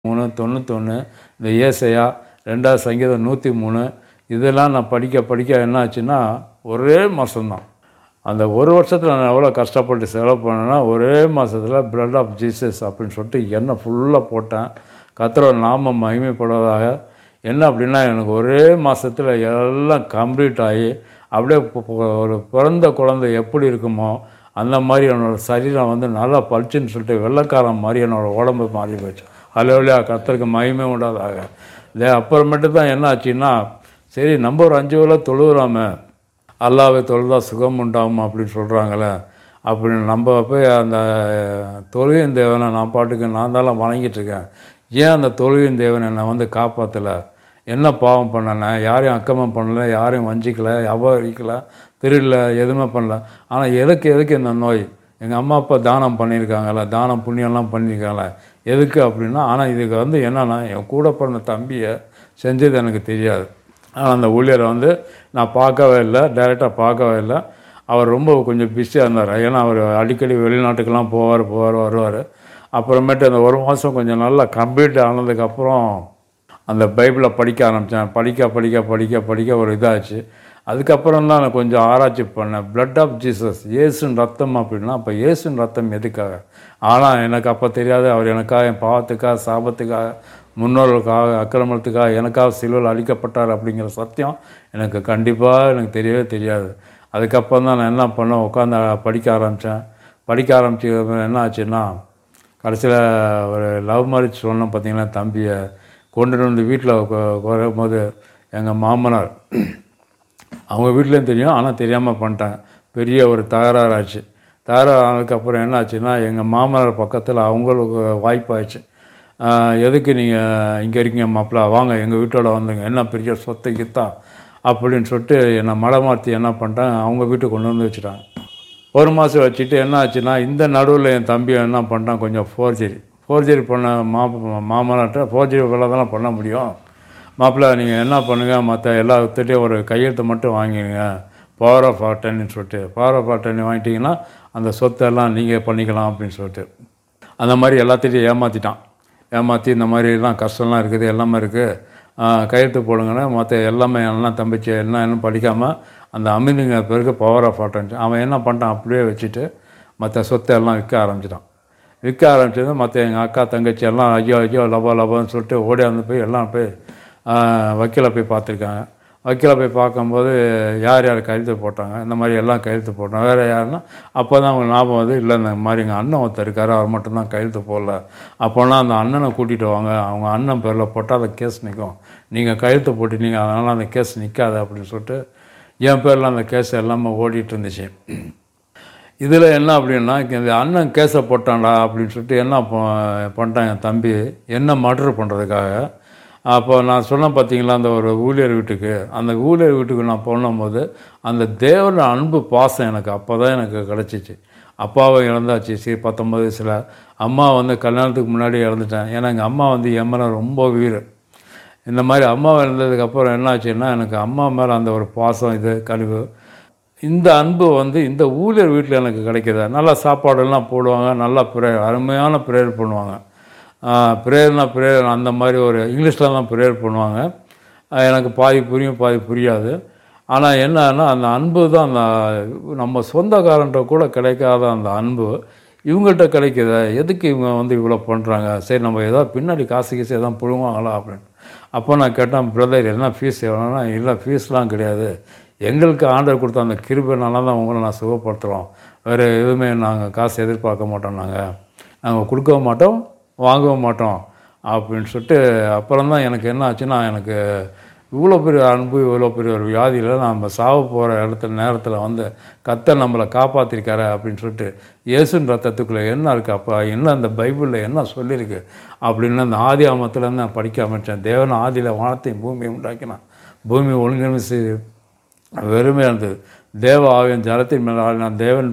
மூணு தொண்ணூத்தொன்று இந்த ஏசையா ரெண்டாவது சங்கீதம் நூற்றி மூணு இதெல்லாம் நான் படிக்க படிக்க என்ன ஆச்சுன்னா ஒரே மாதம்தான் அந்த ஒரு வருஷத்தில் நான் எவ்வளோ கஷ்டப்பட்டு செலவு பண்ணேன்னா ஒரே மாதத்தில் பிளட் ஆஃப் ஜீசஸ் அப்படின்னு சொல்லிட்டு எண்ணெய் ஃபுல்லாக போட்டேன் கத்திர நாமம் மகிமைப்படுவதாக என்ன அப்படின்னா எனக்கு ஒரே மாதத்தில் எல்லாம் கம்ப்ளீட் ஆகி அப்படியே பு- பு- ஒரு பிறந்த குழந்தை எப்படி இருக்குமோ அந்த மாதிரி என்னோடய சரீரம் வந்து நல்லா பளிச்சுன்னு சொல்லிட்டு வெள்ளைக்காரன் மாதிரி என்னோடய உடம்பு மாறி போச்சு அலுவலியா கத்தருக்கு மகிமை உண்டாதாக இதே அப்புறமேட்டு தான் என்ன ஆச்சுன்னா சரி நம்ம ஒரு அஞ்சு வேளை தொழுகிறாம அல்லாவை தொழுதா சுகம் உண்டாகும் அப்படின்னு சொல்கிறாங்களே அப்படின்னு நம்ம போய் அந்த தொழுவின் தேவனை நான் பாட்டுக்கு நான் தான் வணங்கிட்டு இருக்கேன் ஏன் அந்த தொழுவின் தேவன் என்னை வந்து காப்பாற்றலை என்ன பாவம் பண்ணனே யாரையும் அக்கமம் பண்ணல யாரையும் வஞ்சிக்கல அபகரிக்கல திருடல எதுவுமே பண்ணல ஆனால் எதுக்கு எதுக்கு இந்த நோய் எங்கள் அம்மா அப்பா தானம் பண்ணியிருக்காங்கல்ல தானம் புண்ணியம்லாம் பண்ணியிருக்காங்களே எதுக்கு அப்படின்னா ஆனால் இதுக்கு வந்து என்னன்னா என் கூட பிறந்த தம்பியை செஞ்சது எனக்கு தெரியாது ஆனால் அந்த ஊழியரை வந்து நான் பார்க்கவே இல்லை டைரெக்டாக பார்க்கவே இல்லை அவர் ரொம்ப கொஞ்சம் பிஸியாக இருந்தார் ஏன்னா அவர் அடிக்கடி வெளிநாட்டுக்கெல்லாம் போவார் போவார் வருவார் அப்புறமேட்டு அந்த ஒரு மாதம் கொஞ்சம் நல்லா கம்ப்ளீட் ஆனதுக்கப்புறம் அந்த பைபிளை படிக்க ஆரம்பித்தேன் படிக்க படிக்க படிக்க படிக்க ஒரு இதாச்சு அதுக்கப்புறம் தான் நான் கொஞ்சம் ஆராய்ச்சி பண்ணேன் blood ஆஃப் ஜீசஸ் இயேசுன் ரத்தம் அப்படின்னா அப்போ இயேசுன் ரத்தம் எதுக்காக ஆனால் எனக்கு அப்போ தெரியாது அவர் எனக்காக என் பாவத்துக்காக சாபத்துக்காக முன்னோர்களுக்காக அக்கிரமத்துக்காக எனக்காக சிலுவையில் அழிக்கப்பட்டார் அப்படிங்கிற சத்தியம் எனக்கு கண்டிப்பாக எனக்கு தெரியவே தெரியாது அதுக்கப்புறம் தான் நான் என்ன பண்ணேன் உட்காந்து படிக்க ஆரம்பித்தேன் படிக்க ஆரம்பிச்சு என்ன ஆச்சுன்னா கடைசியில் ஒரு லவ் மேரேஜ் சொன்னோம் பார்த்தீங்கன்னா தம்பியை கொண்டுட்டு வந்து வீட்டில் வரும்போது எங்கள் மாமனார் அவங்க வீட்லேயும் தெரியும் ஆனால் தெரியாமல் பண்ணிட்டாங்க பெரிய ஒரு தகராறு ஆச்சு தகராறு ஆனதுக்கப்புறம் என்ன ஆச்சுன்னா எங்கள் மாமனார் பக்கத்தில் அவங்களுக்கு வாய்ப்பாயிடுச்சு ஆஹ் எதுக்கு நீங்கள் இங்கே இருக்கீங்க மாப்பிள்ள வாங்க எங்கள் வீட்டோட வந்துங்க என்ன பெரிய சொத்து கித்தா அப்படின்னு சொல்லிட்டு என்னை மலை மாற்றி என்ன பண்ணிட்டாங்க அவங்க வீட்டுக்கு கொண்டு வந்து வச்சுட்டாங்க ஒரு மாதம் வச்சுட்டு என்ன ஆச்சுன்னா இந்த நடுவில் என் தம்பி என்ன பண்ணிட்டான் கொஞ்சம் ஃபோர்ஜரி ஃபோர்ஜரி பண்ண மா மாமனார்ட்ட ஃபோர்ஜரி வேலை தானே பண்ண முடியும் மாப்பிள்ளை நீங்கள் என்ன பண்ணுங்கள் மற்ற எல்லாத்துட்டையும் ஒரு கையெழுத்து மட்டும் வாங்கிடுங்க பவர் ஆஃப் அட்டர்னின்னு சொல்லிட்டு பவர் ஆஃப் அட்டர்னி வாங்கிட்டீங்கன்னா அந்த சொத்தெல்லாம் நீங்கள் பண்ணிக்கலாம் அப்படின்னு சொல்லிட்டு அந்த மாதிரி எல்லாத்தையும் ஏமாற்றிட்டான் ஏமாற்றி இந்த மாதிரிலாம் கஷ்டம்லாம் இருக்குது எல்லாமே இருக்குது கையெழுத்து போடுங்கன்னா மற்ற எல்லாமே எல்லாம் தம்பிச்சு என்ன என்ன படிக்காமல் அந்த அமிர்திங்க பிறகு பவர் ஆஃப் அட்டன்ஸ் அவன் என்ன பண்ணிட்டான் அப்படியே வச்சுட்டு மற்ற சொத்தை எல்லாம் விற்க ஆரம்பிச்சிட்டான் விற்க ஆரம்பிச்சது மற்ற எங்கள் அக்கா தங்கச்சி எல்லாம் ஐயோ ஐயோ லபா லபான்னு சொல்லிட்டு ஓடியாந்து போய் எல்லாம் போய் ஆஹ், வக்கீலை போய் பார்த்துருக்காங்க வக்கீலை போய் பார்க்கும்போது யார் யார் கையெழுத்து போட்டாங்க இந்த மாதிரி எல்லாம் கையெழுத்து போட்டாங்க வேறு யாருன்னா அப்போ தான் அவங்க ஞாபகம் வந்து இல்லை இந்த மாதிரி எங்கள் அண்ணன் ஒருத்தர் இருக்காரு அவர் மட்டும்தான் கையெழுத்து போடல அப்போனா அந்த அண்ணனை கூட்டிகிட்டு வாங்க அவங்க அண்ணன் பேரில் போட்டால் அந்த கேஸ் நிற்கும் நீங்கள் கையெழுத்து போட்டினீங்க அதனால் அந்த கேஸ் நிற்காது அப்படின்னு சொல்லிட்டு என் பேரில் அந்த கேஸ் எல்லாமே ஓடிட்டு இருந்துச்சு இதில் என்ன அப்படின்னா இந்த அண்ணன் கேஸை போட்டான்டா அப்படின்னு சொல்லிட்டு என்ன ப- பண்ணிட்டான் என் தம்பி என்ன மர்டர் பண்ணுறதுக்காக அப்போ நான் சொன்னேன் பார்த்தீங்களா அந்த ஒரு ஊழியர் வீட்டுக்கு அந்த ஊழியர் வீட்டுக்கு நான் போனும்போது அந்த தேவன அன்பு பாசம் எனக்கு அப்போ தான் எனக்கு கிடச்சிச்சு அப்பாவை இறந்தாச்சு சரி பத்தொம்பது வயசில் அம்மா வந்து கல்யாணத்துக்கு முன்னாடி இறந்துட்டேன் ஏன்னா எங்கள் அம்மா வந்து என் மேலே ரொம்ப வீர் இந்த மாதிரி அம்மா இறந்ததுக்கப்புறம் என்ன ஆச்சுன்னா எனக்கு அம்மா மேலே அந்த ஒரு பாசம் இது கழிவு இந்த அன்பு வந்து இந்த ஊழியர் வீட்டில் எனக்கு கிடைக்கிது நல்லா சாப்பாடெல்லாம் போடுவாங்க நல்லா ப்ரேயர் அருமையான ப்ரேயர் பண்ணுவாங்க ப்ரேயர்னா ப்ரேயர் அந்த மாதிரி ஒரு இங்கிலீஷில் தான் ப்ரேயர் பண்ணுவாங்க ஆஹ் எனக்கு பாதி புரியும் பாதி புரியாது ஆனால் என்னன்னா அந்த அன்பு தான் அந்த நம்ம சொந்தக்காரன்ட்ட கூட கிடைக்காத அந்த அன்பு இவங்கள்ட்ட கிடைக்குது எதுக்கு இவங்க வந்து இவ்வளோ பண்ணுறாங்க சரி நம்ம ஏதாவது பின்னாடி காசு கீசு எதாவது புழுவாங்களா அப்படின்னு அப்போ நான் கேட்டேன் பிரதர் என்ன ஃபீஸ் எவ்வளோனா இல்லை ஃபீஸ்லாம் கிடையாது எங்களுக்கு ஆர்டர் கொடுத்த அந்த கிருபைனால தான் உங்களை நான் சுகப்படுத்துகிறோம் வேறு எதுவுமே நாங்கள் காசு எதிர்பார்க்க மாட்டோம் நாங்கள் நாங்கள் கொடுக்கவும் மாட்டோம் வாங்கவும் மாட்டோம் அப்படின்னு சொல்லிட்டு அப்புறம் தான் எனக்கு என்ன ஆச்சுன்னா எனக்கு இவ்வளோ பெரிய அன்பு இவ்வளோ பெரிய ஒரு வியாதியில் நம்ம சாவ போகிற இடத்துல நேரத்தில் வந்து கத்தை நம்மளை காப்பாற்றிருக்காரு அப்படின்னு சொல்லிட்டு இயேசுன் ரத்தத்துக்குள்ளே என்ன இருக்குது அப்போ என்ன அந்த பைபிளில் என்ன சொல்லியிருக்கு அப்படின்னு அந்த ஆதி ஆமத்துலேருந்து நான் படிக்க ஆரம்பித்தேன் தேவன் ஆதியில் வானத்தையும் பூமியை உண்டாக்கினான் பூமி ஒழுங்கமைச்சு வெறுமையாக இருந்தது தேவ ஆவியன் ஜலத்தின் மேலே ஆடினான் தேவன்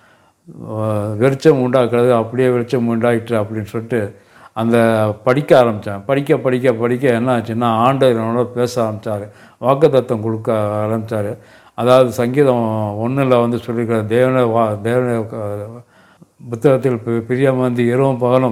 அஹ், வெளிச்சம் உண்டாக்குறது அப்படியே வெளிச்சம் உண்டாயிற்று அப்படின்னு சொல்லிட்டு அந்த படிக்க ஆரம்பித்தேன் படிக்க படிக்க படிக்க என்ன ஆச்சுன்னா ஆண்டவர் என்னோட பேச ஆரம்பித்தார் வாக்குத்தத்தம் கொடுக்க ஆரம்பித்தார் அதாவது சங்கீதம் ஒன்றில் வந்து சொல்லியிருக்கிற தேவனை வா தேவனை புத்தகத்தில் பி- பிரியமந்தி இரவும் பகலும்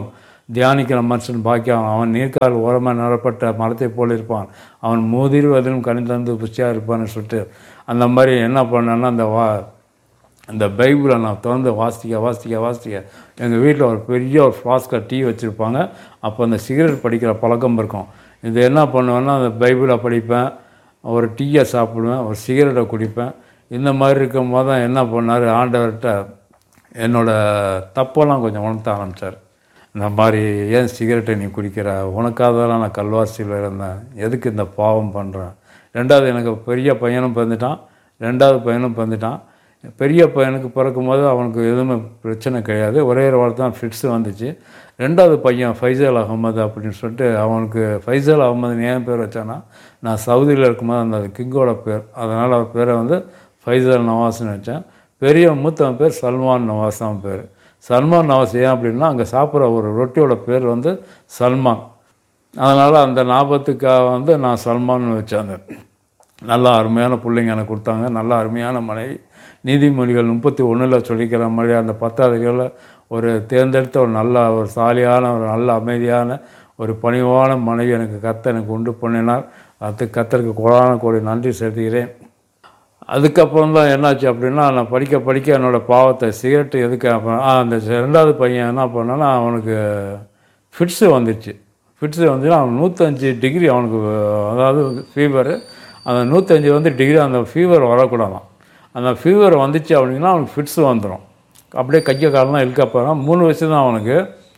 தியானிக்கிற மனுஷன் பாக்கியம் அவன் நீர்க்கால் ஓரமாக நிறப்பட்ட மரத்தை போல் இருப்பான் அவன் முதிர்வதிலும் கனிதந்து புஷ்டியாக இருப்பான்னு சொல்லிட்டு அந்த மாதிரி என்ன பண்ணேன்னா அந்த வா அந்த பைபிளை நான் திறந்து வாசிக்க வாசிக்க வாசிக்க எங்கள் வீட்டில் ஒரு பெரிய ஒரு ஃப்ளாஸ்கில் டீ வச்சுருப்பாங்க அப்போ அந்த சிகரெட் படிக்கிற பழக்கம் இருக்கும் இது என்ன பண்ணுவேன்னா அந்த பைபிளை படிப்பேன் ஒரு டீயை சாப்பிடுவேன் ஒரு சிகரெட்டை குடிப்பேன் இந்த மாதிரி இருக்கும்போது தான் என்ன பண்ணார் ஆண்டவர்கிட்ட என்னோட தப்பெல்லாம் கொஞ்சம் உணர்த்த ஆரம்பித்தார் இந்த மாதிரி ஏன் சிகரெட்டை நீ குடிக்கிற உனக்காக தான் நான் கல்வாசியில் இருந்தேன் எதுக்கு இந்த பாவம் பண்ணுறேன் ரெண்டாவது எனக்கு பெரிய பையனும் பிறந்துட்டான் ரெண்டாவது பையனும் பிறந்துட்டான் பெரிய பையனுக்கு பிறக்கும்போது அவனுக்கு எதுவுமே பிரச்சனை கிடையாது ஒரே ஒரு வாரம் தான் ஃபிட்ஸு வந்துச்சு ரெண்டாவது பையன் ஃபைசல் அகமது அப்படின்னு சொல்லிட்டு அவனுக்கு ஃபைசல் அகமதுன்னு ஏன் பேர் வச்சானா நான் சவுதியில் இருக்கும்போது அந்த கிங்கோட பேர் அதனால் அவர் பேரை வந்து ஃபைசல் நவாஸ்னு வச்சேன் பெரிய மூத்தவன் பேர் சல்மான் நவாஸ் தான் பேர் சல்மான் நவாஸ் ஏன் அப்படின்னா அங்கே சாப்பிட்ற ஒரு ரொட்டியோட பேர் வந்து சல்மான் அதனால் அந்த ஞாபகத்துக்காக வந்து நான் சல்மான் வச்சேன் நல்ல அருமையான பிள்ளைங்க எனக்கு கொடுத்தாங்க நல்ல அருமையான மனைவி நீதிமொழிகள் முப்பத்தி ஒன்றில் சொல்லிக்கிற மாதிரி அந்த பத்தாவதுகளில் ஒரு தேர்ந்தெடுத்த ஒரு நல்ல ஒரு சாலியான ஒரு நல்ல அமைதியான ஒரு பணிவான மனைவி எனக்கு கத்த எனக்கு உண்டு பண்ணினார் அது கத்தருக்கு கோடான கோடி நன்றி செலுத்துகிறேன் அதுக்கப்புறம் தான் என்னாச்சு அப்படின்னா நான் படிக்க படிக்க என்னோடய பாவத்தை சிகரெட்டு எதுக்கு அப்போ ஆ, அந்த ரெண்டாவது பையன் என்ன பண்ணான்னா அவனுக்கு ஃபிட்ஸு வந்துச்சு ஃபிட்ஸு வந்துச்சுன்னா அவன் நூற்றஞ்சு டிகிரி அவனுக்கு அதாவது ஃபீவரு அந்த நூற்றஞ்சு வந்து டிகிரி அந்த ஃபீவர் வரக்கூடாதான் அந்த ஃபீவர் வந்துச்சு அப்படின்னா அவனுக்கு ஃபிட்ஸு வந்துடும் அப்படியே கையை காலெலாம் இழுக்க போகிறான் மூணு வயசு தான் அவனுக்கு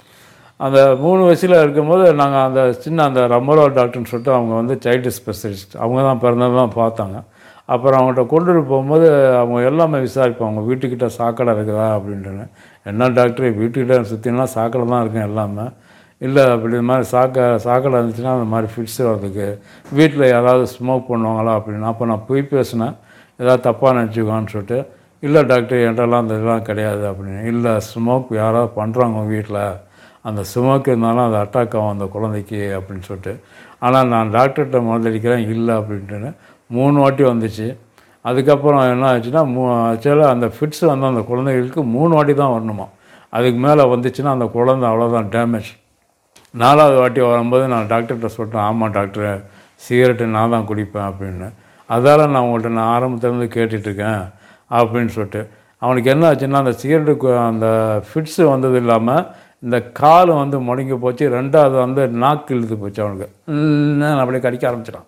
அந்த மூணு வயசில் இருக்கும்போது நாங்கள் அந்த சின்ன அந்த ரம்மரோ டாக்டர்னு சொல்லிட்டு அவங்க வந்து சைல்டு ஸ்பெஷலிஸ்ட் அவங்க தான் பிறந்ததெல்லாம் பார்த்தாங்க அப்புறம் அவங்கள்ட்ட கொண்டுட்டு போகும்போது அவங்க எல்லாமே விசாரிப்பாங்க அவங்க வீட்டுக்கிட்ட சாக்கடை இருக்குதா அப்படின்ட்டு என்ன டாக்டர் வீட்டுக்கிட்ட சுற்றினா சாக்கடை தான் இருக்கும் எல்லாமே இல்லை அப்படி இந்த மாதிரி சாக்க சாக்கடை இருந்துச்சுன்னா அந்த மாதிரி ஃபிட்ஸ் வர்றதுக்கு வீட்டில் யாராவது ஸ்மோக் பண்ணுவாங்களா அப்படின்னு அப்போ நான் போய் பேசினேன் ஏதாவது தப்பாக நினச்சிக்குவான்னு சொல்லிட்டு இல்லை டாக்டர் என்கிட்டலாம் அந்த இதெல்லாம் கிடையாது அப்படின்னு இல்லை ஸ்மோக் யாராவது பண்ணுறாங்க வீட்டில் அந்த ஸ்மோக் இருந்தாலும் அது அட்டாக் ஆகும் அந்த குழந்தைக்கு அப்படின்னு சொல்லிட்டு ஆனால் நான் டாக்டர்கிட்ட முதலடிக்கிறேன் இல்லை அப்படின்ட்டுன்னு மூணு வாட்டி வந்துச்சு அதுக்கப்புறம் என்ன ஆச்சுன்னா மூ ஆக்சுவலாக அந்த ஃபிட்ஸ் வந்து அந்த குழந்தைகளுக்கு மூணு வாட்டி தான் வரணுமா அதுக்கு மேலே வந்துச்சுன்னா அந்த குழந்தை அவ்வளோதான் டேமேஜ் நாலாவது வாட்டி வரும்போது நான் டாக்டர்கிட்ட சொல்லிட்டேன் ஆமாம் டாக்டர் சிகரெட்டு நான் தான் குடிப்பேன் அப்படின்னு அதால் நான் உங்கள்கிட்ட நான் ஆரம்பத்துலேருந்து கேட்டுட்ருக்கேன் அப்படின்னு சொல்லிட்டு அவனுக்கு என்ன ஆச்சுன்னா அந்த சிகரெட்டு அந்த ஃபிட்ஸு வந்தது இல்லாமல் இந்த கால் வந்து முடங்கி போச்சு ரெண்டாவது வந்து நாக்கு இழுத்து போச்சு அவனுக்கு ன்னு அப்படியே கடிக்க ஆரம்பிச்சிட்டான்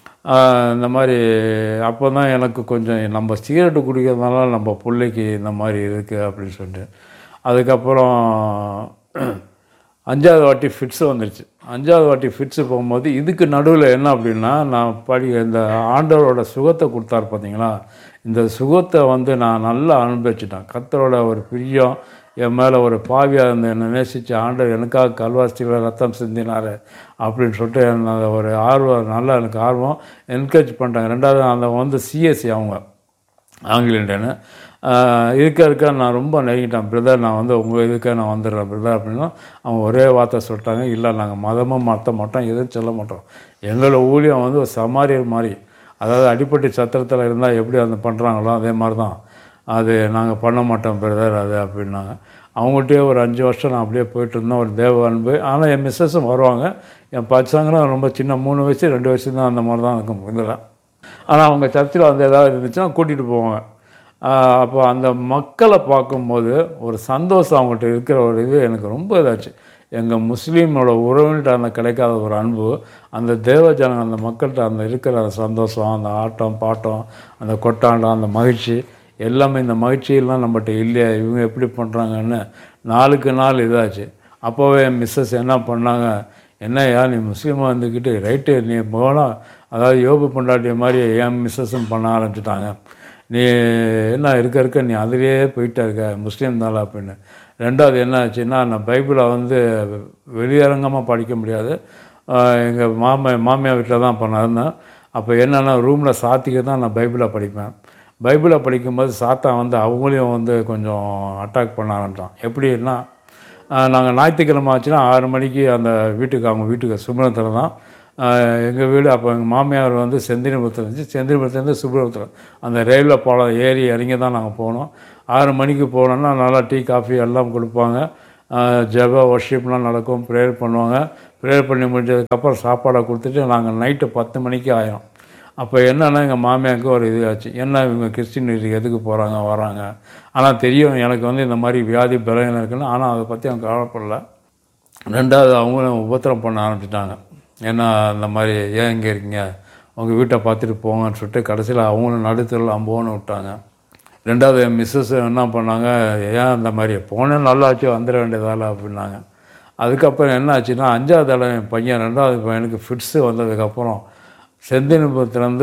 ஆஹ் இந்த மாதிரி அப்போ தான் எனக்கு கொஞ்சம் நம்ம சிகரெட்டு குடிக்கிறதுனால நம்ம பிள்ளைக்கு இந்த மாதிரி இருக்குது அப்படின்னு சொல்லிட்டு அதுக்கப்புறம் அஞ்சாவது வாட்டி ஃபிட்ஸு வந்துருச்சு அஞ்சாவது வாட்டி ஃபிட்ஸு போகும்போது இதுக்கு நடுவில் என்ன அப்படின்னா நான் படி இந்த ஆண்டவரோட சுகத்தை கொடுத்தாரு பார்த்தீங்களா இந்த சுகத்தை வந்து நான் நல்லா அனுபவிச்சிட்டேன் கத்தரோட ஒரு பிரியம் என் மேலே ஒரு பாவியாக இருந்த என்னை நேசித்து ஆண்டவர் எனக்காக கல்வாசியில் ரத்தம் சிந்தினார் அப்படின்னு சொல்லிட்டு என்ன அந்த ஒரு ஆர்வம் நல்லா எனக்கு ஆர்வம் என்கரேஜ் பண்ணிட்டாங்க ரெண்டாவது அந்த வந்து சிஎஸ்சி அவங்க ஆங்கிலேயன்னு இருக்க இருக்க நான் ரொம்ப நெருங்கிட்டேன் பிரதர் நான் வந்து உங்கள் இதுக்காக நான் வந்துடுறேன் பிரதர் அப்படின்னா அவங்க ஒரே வார்த்தை சொல்லிட்டாங்க இல்லை நாங்கள் மதமும் மாற்ற மாட்டோம் எதுவும் சொல்ல மாட்டோம் எங்களோட ஊழியம் வந்து ஒரு சமாரியர் மாதிரி அதாவது அடிப்படை சத்திரத்தில் இருந்தால் எப்படி அந்த பண்ணுறாங்களோ அதே மாதிரி தான் அது நாங்கள் பண்ண மாட்டோம் பிரதர் அது அப்படின்னாங்க அவங்கள்ட்டயே ஒரு அஞ்சு வருஷம் நான் அப்படியே போயிட்டு இருந்தேன் ஒரு தேவ அன்பு ஆனால் என் மிஸ்ஸஸும் வருவாங்க என் பசங்களும் ரொம்ப சின்ன மூணு வயசு ரெண்டு வயசு தான் அந்த மாதிரி தான் இருக்கும் இதில் ஆனால் அவங்க சர்ச்சில் வந்து ஏதாவது இருந்துச்சுன்னா கூட்டிகிட்டு போவாங்க ஆஹ் அப்போ அந்த மக்களை பார்க்கும்போது ஒரு சந்தோஷம் அவங்கள்ட்ட இருக்கிற ஒரு இது எனக்கு ரொம்ப இதாச்சு எங்கள் முஸ்லீமோட உறவுகிட்ட அந்த கிடைக்காத ஒரு அன்பு அந்த தேவ ஜனங்க அந்த மக்கள்கிட்ட அந்த இருக்கிற அந்த சந்தோஷம் அந்த ஆட்டம் பாட்டம் அந்த கொட்டாட்டம் அந்த மகிழ்ச்சி எல்லாமே இந்த மகிழ்ச்சியெல்லாம் நம்மகிட்ட இல்லையா இவங்க எப்படி பண்ணுறாங்கன்னு நாளுக்கு நாள் இதாச்சு அப்போவே என் மிஸ்ஸஸ் என்ன பண்ணாங்க என்னய்யா நீ முஸ்லீமாக இருந்துக்கிட்டு ரைட்டு நீ போனால் அதாவது யோபு பொண்டாட்டிய மாதிரி என் மிஸ்ஸஸும் பண்ண ஆரம்பிச்சிட்டாங்க நீ என்ன இருக்க இருக்க நீ அதிலேயே போயிட்டே இருக்க முஸ்லீம் தானே அப்படின்னு ரெண்டாவது என்ன ஆச்சுன்னா நான் பைபிளை வந்து வெளியரங்கமாக படிக்க முடியாது எங்கள் மாமா மாமியார் வீட்டில் தான் அப்போ நான் இருந்தேன் அப்போ என்னென்னா ரூமில் சாத்திக்க தான் நான் பைபிளை படிப்பேன் பைபிளை படிக்கும்போது சாத்தான் வந்து அவங்களையும் வந்து கொஞ்சம் அட்டாக் பண்ண ஆரம்பித்தான் எப்படின்னா நாங்கள் ஞாயிற்றுக்கிழமை ஆச்சுன்னா ஆறு மணிக்கு அந்த வீட்டுக்கு அவங்க வீட்டுக்கு சுப்ரத்தில் தான் எங்கள் வீடு அப்போ எங்கள் மாமியார் வந்து செந்தினிபுரத்தில் இருந்துச்சு செந்தினிபுரத்துலேருந்து சுப்ரபுரத்தில் அந்த ரயில்வே பாலம் ஏறி இறங்கி தான் நாங்கள் போனோம் ஆறு மணிக்கு போனோன்னா நல்லா டீ காஃபி எல்லாம் கொடுப்பாங்க ஜெப ஒர்ஷிப்லாம் நடக்கும் ப்ரேயர் பண்ணுவாங்க ப்ரேயர் பண்ணி முடிஞ்சதுக்கப்புறம் சாப்பாடை கொடுத்துட்டு நாங்கள் நைட்டு பத்து மணிக்கு ஆயிரும் அப்போ என்னன்னா எங்கள் மாமியாருக்கு ஒரு இது ஆச்சு என்ன இவங்க கிறிஸ்டின் வீட்டுக்கு எதுக்கு போகிறாங்க வராங்க ஆனால் தெரியும் எனக்கு வந்து இந்த மாதிரி வியாதி பலவீனம் இருக்குன்னு ஆனால் அதை பற்றி அவங்க கவலைப்படல ரெண்டாவது அவங்களும் உபத்திரம் பண்ண ஆரம்பிச்சிட்டாங்க ஏன்னா இந்த மாதிரி ஏன் இங்கே இருக்கீங்க உங்கள் வீட்டை பார்த்துட்டு போங்கன்னு சொல்லிட்டு கடைசியில் அவங்களும் நடுத்தரில் அம்போன்னு விட்டாங்க ரெண்டாவது என் மிஸ்ஸஸ் என்ன பண்ணாங்க ஏன் இந்த மாதிரி போனேன் நல்லாச்சு வந்துட வேண்டியதால அப்படின்னாங்க அதுக்கப்புறம் என்ன ஆச்சுன்னா அஞ்சாவது தடவை என் பையன் ரெண்டாவது பையனுக்கு ஃபிட்ஸு வந்ததுக்கப்புறம் செந்தினிபுரத்துலேருந்து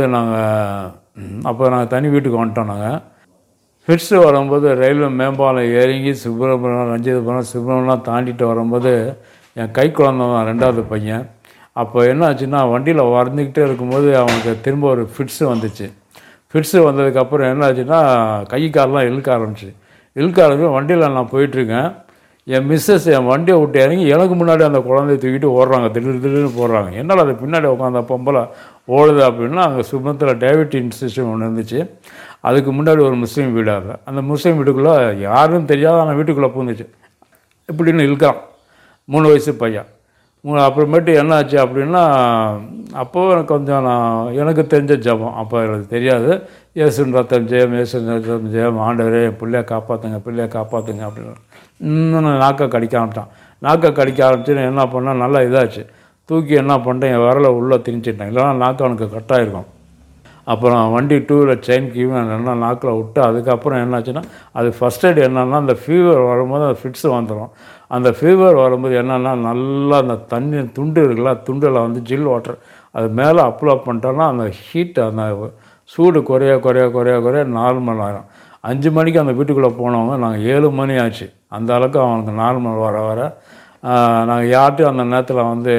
நாங்கள் அப்போ நாங்கள் தனி வீட்டுக்கு வந்துட்டோம் நாங்கள் ஃபிட்ஸு வரும்போது ரயில்வே மேம்பாலம் இறங்கி சுப்பிரமணியம் ரஞ்சிதபுரம் சுப்பிரமணியம் தாண்டிட்டு வரும்போது என் கை குழந்தை தான் ரெண்டாவது பையன் அப்போ என்ன ஆச்சுன்னா வண்டியில் வந்துக்கிட்டே இருக்கும்போது அவனுக்கு திரும்ப ஒரு ஃபிட்ஸு வந்துச்சு ஃபிட்ஸு வந்ததுக்கப்புறம் என்ன ஆச்சுன்னா கை காலெலாம் இழுக்க ஆரம்பிச்சு இழுக்க ஆரம்பிச்சு வண்டியில் நான் போயிட்டுருக்கேன் என் மிஸ்ஸஸ் என் வண்டியை விட்டு இறங்கி எனக்கு முன்னாடி அந்த குழந்தைய தூக்கிட்டு ஓடுறாங்க திடீர் திடீர்னு போடுறாங்க என்னால் அது பின்னாடி உட்காந்த பொம்பளை ஓடுது அப்படின்னா அங்கே சுமத்தில் டேவிட் இன்ஸ்டியூஷன் ஒன்று இருந்துச்சு அதுக்கு முன்னாடி ஒரு முஸ்லீம் வீடு அது அந்த முஸ்லீம் வீட்டுக்குள்ளே யாரும் தெரியாத அந்த வீட்டுக்குள்ளே பூந்துச்சு இப்படின்னு இழுக்கான் மூணு வயசு பையன் மூணு அப்புறமேட்டு என்ன ஆச்சு அப்படின்னா அப்போது எனக்கு கொஞ்சம் நான் எனக்கு தெரிஞ்ச ஜபம் அப்போ எனக்கு தெரியாது இயேசுன் ரத்தம் ஜெயம் இயேசுன் ரத்தம் ஜெயம் ஆண்டவரே என் பிள்ளைய காப்பாற்றுங்க பிள்ளைய காப்பாற்றுங்க அப்படின்னு இன்னும் நான் நாக்கை கடிக்க ஆரம்பிட்டான் நாக்கை கடிக்க ஆரம்பிச்சு என்ன பண்ணால் நல்லா இதாச்சு தூக்கி என்ன பண்ணிட்டேன் என் விரலை உள்ளே திணிச்சிட்டேன் இல்லைன்னா நாக்கு அவனுக்கு கட்டாயிருக்கும் அப்புறம் வண்டி டூ வீலர் செயின் கீவ் என்ன நாக்கில் விட்டு அதுக்கப்புறம் என்னாச்சுன்னா அது ஃபஸ்ட் எய்ட் என்னன்னா அந்த ஃபீவர் வரும்போது அந்த ஃபிட்ஸ் வந்துடும் அந்த ஃபீவர் வரும்போது என்னென்னா நல்லா அந்த தண்ணி துண்டு இருக்குல்ல துண்டில் வந்து ஜில் வாட்டர் அது மேலே அப்ளை பண்ணிட்டோன்னா அந்த ஹீட் அந்த சூடு குறைய குறைய குறைய குறைய நார்மல் ஆகிடும் அஞ்சு மணிக்கு அந்த வீட்டுக்குள்ளே போனவங்க நாங்கள் ஏழு மணி ஆச்சு அந்த அளவுக்கு அவனுக்கு நார்மல் வர வர நாங்கள் யார்ட்டையும் அந்த நேரத்தில் வந்து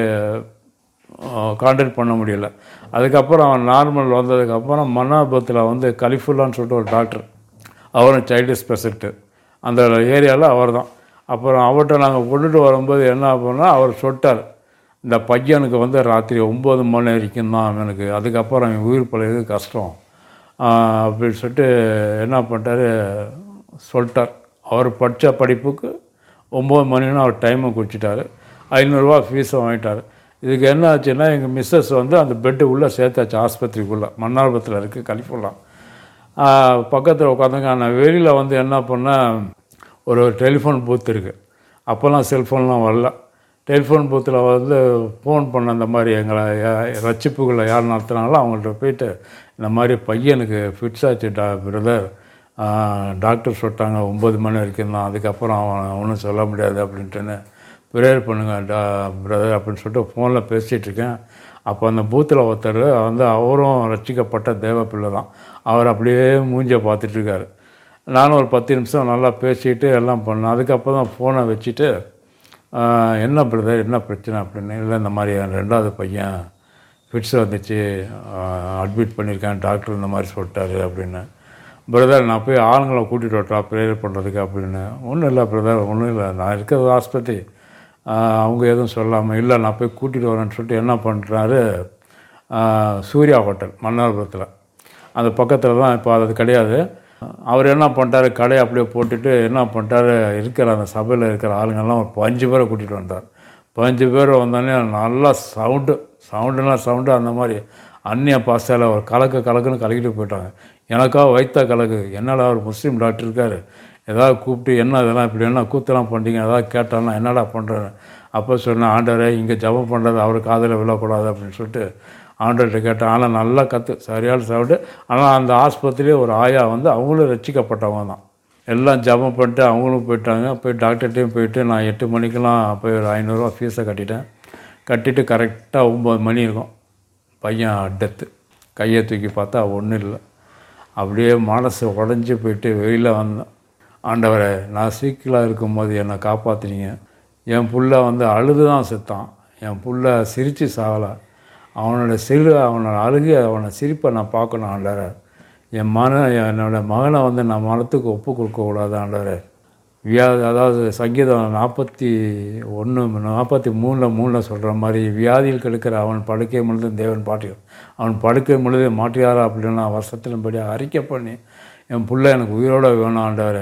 கான்டாக்ட் பண்ண முடியல அதுக்கப்புறம் அவன் நார்மல் வந்ததுக்கப்புறம் மன்னாபத்தில் வந்து கலிஃபுல்லான்னு சொல்லிட்டு ஒரு டாக்டர் அவரும் சைல்டு ஸ்பெஷலிஸ்ட்டு அந்த ஏரியாவில் அவர் தான் அப்புறம் அவர்கிட்ட நாங்கள் கொண்டுட்டு வரும்போது என்ன பண்ணால் அவர் சொல்லிட்டார் இந்த பையனுக்கு வந்து ராத்திரி ஒம்பது மணி வரைக்கும் தான் அவனுக்கு அதுக்கப்புறம் அவன் உயிர் பழையது கஷ்டம் அப்படின்னு சொல்லிட்டு என்ன பண்ணிட்டாரு சொல்லிட்டார் அவர் படித்த படிப்புக்கு ஒம்பது மணின்னு அவர் டைமை குறிச்சிட்டாரு ஐநூறுரூவா ஃபீஸை வாங்கிட்டார் இதுக்கு என்ன ஆச்சுன்னா எங்கள் மிஸ்ஸஸ் வந்து அந்த பெட்டு உள்ளே சேர்த்தாச்சு ஆஸ்பத்திரிக்குள்ளே மன்னார்பத்தில் இருக்குது கலிஃபுல்லா பக்கத்தில் உட்காந்துங்க நான் வெளியில் வந்து என்ன பண்ணேன் ஒரு டெலிஃபோன் பூத் இருக்குது அப்போல்லாம் செல்ஃபோன்லாம் வரல டெலிஃபோன் பூத்தில் வந்து ஃபோன் பண்ண அந்த மாதிரி எங்களை ரட்சிப்புகளை யார் நடத்துனாங்களோ அவங்கள்ட்ட போயிட்டு இந்த மாதிரி பையனுக்கு ஃபிட்ஸ் ஆச்சு டா பிரதர் டாக்டர் சொல்லிட்டாங்க ஒம்பது மணி வரைக்கும் தான் அதுக்கப்புறம் அவன் ஒன்றும் சொல்ல முடியாது அப்படின்ட்டுன்னு ப்ரேயர் பண்ணுங்கள் டா பிரதர் அப்படின்னு சொல்லிட்டு ஃபோனில் பேசிகிட்டு இருக்கேன் அப்போ அந்த பூத்தில் ஒருத்தர் வந்து அவரும் ரட்சிக்கப்பட்ட தேவ பிள்ளை தான் அவர் அப்படியே மூஞ்சை பார்த்துட்டு இருக்காரு நானும் ஒரு பத்து நிமிஷம் நல்லா பேசிட்டு எல்லாம் பண்ணேன் அதுக்கப்புறம் தான் ஃபோனை வச்சுட்டு என்ன பிரதர் என்ன பிரச்சனை அப்படின்னு இல்லை இந்த மாதிரி என் ரெண்டாவது பையன் ஃபிட்ஸ் வந்துச்சு அட்மிட் பண்ணியிருக்கேன் டாக்டர் இந்த மாதிரி சொல்லிட்டாரு அப்படின்னு பிரதர் நான் போய் ஆளுங்களை கூட்டிகிட்டு வரட்டா ப்ரேயர் பண்ணுறதுக்கு அப்படின்னு ஒன்றும் இல்லை பிரதர் ஒன்றும் இல்லை நான் இருக்கிறது ஆஸ்பத்திரி அவங்க எதுவும் சொல்லாமல் இல்லை நான் போய் கூட்டிகிட்டு வரேன்னு சொல்லிட்டு என்ன பண்ணுறாரு சூர்யா ஹோட்டல் மன்னார்புரத்தில் அந்த பக்கத்தில் தான் இப்போ அது கிடையாது அவர் என்ன பண்ணிட்டாரு கடையை அப்படியே போட்டுட்டு என்ன பண்ணிட்டாரு இருக்கிற அந்த சபையில் இருக்கிற ஆளுங்கெல்லாம் ஒரு பஞ்சு பேரை கூட்டிகிட்டு வந்தார் பஞ்சு பேர் வந்தோடனே நல்லா சவுண்டு சவுண்டுனா சவுண்டு அந்த மாதிரி அந்நிய பாஸ்தாவில் ஒரு கலக்கு கலக்குன்னு கலக்கிட்டு போயிட்டாங்க எனக்காக வைத்த கலக்கு என்னடா அவர் முஸ்லீம் டாக்டர் இருக்கார் ஏதாவது கூப்பிட்டு என்ன இதெல்லாம் இப்படி என்ன கூத்தெல்லாம் பண்ணிட்டீங்க ஏதாவது கேட்டானா என்னடா பண்ணுறேன் அப்போ சொன்னேன் ஆண்டவரே இங்கே ஜபம் பண்ணுறது அவர் காதில் விழக்கூடாது அப்படின்னு சொல்லிட்டு ஆண்டவர்கிட்ட கேட்டேன் ஆனால் நல்லா கற்று சரியான சவுண்டு ஆனால் அந்த ஆஸ்பத்திரியே ஒரு ஆயா வந்து அவங்களும் ரசிக்கப்பட்டவங்க தான் எல்லாம் ஜபம் பண்ணிட்டு அவங்களும் போயிட்டாங்க போய் டாக்டர்கிட்டையும் போயிட்டு நான் எட்டு மணிக்கெலாம் போய் ஒரு ஐநூறுரூவா ஃபீஸை கட்டிட்டேன் கட்டிட்டு கரெக்டாக ஒம்பது மணி இருக்கும் பையன் டெத்து கையை தூக்கி பார்த்தா ஒன்றும் இல்லை அப்படியே மனசு உடஞ்சி போயிட்டு வெளியில் வந்தேன் ஆண்டவரை நான் சீக்கிரம் இருக்கும்போது என்னை காப்பாற்றினீங்க என் புள்ள வந்து அழுது தான் செத்தான் என் புள்ள சிரித்து சாகலை அவனோட சிறு அவனோட அழுகு அவனை சிரிப்பை நான் பார்க்கணும் ஆண்டவரை என் மன என்னோட மகனை வந்து நான் மனத்துக்கு ஒப்பு கொடுக்கக்கூடாது ஆண்டவரை வியாதி அதாவது சங்கீதம் நாற்பத்தி ஒன்று நாற்பத்தி மூணில் மூணில் சொல்கிற மாதிரி வியாதியில் கெடுக்கிற அவன் படுக்கை முழுதும் தேவன் பாட்டி அவன் படுக்கை முழுதும் மாட்டியாரா அப்படின்னா வருஷத்திலும்படி அறிக்கை பண்ணி என் பிள்ளை எனக்கு உயிரோட வேணும் ஆண்டவர்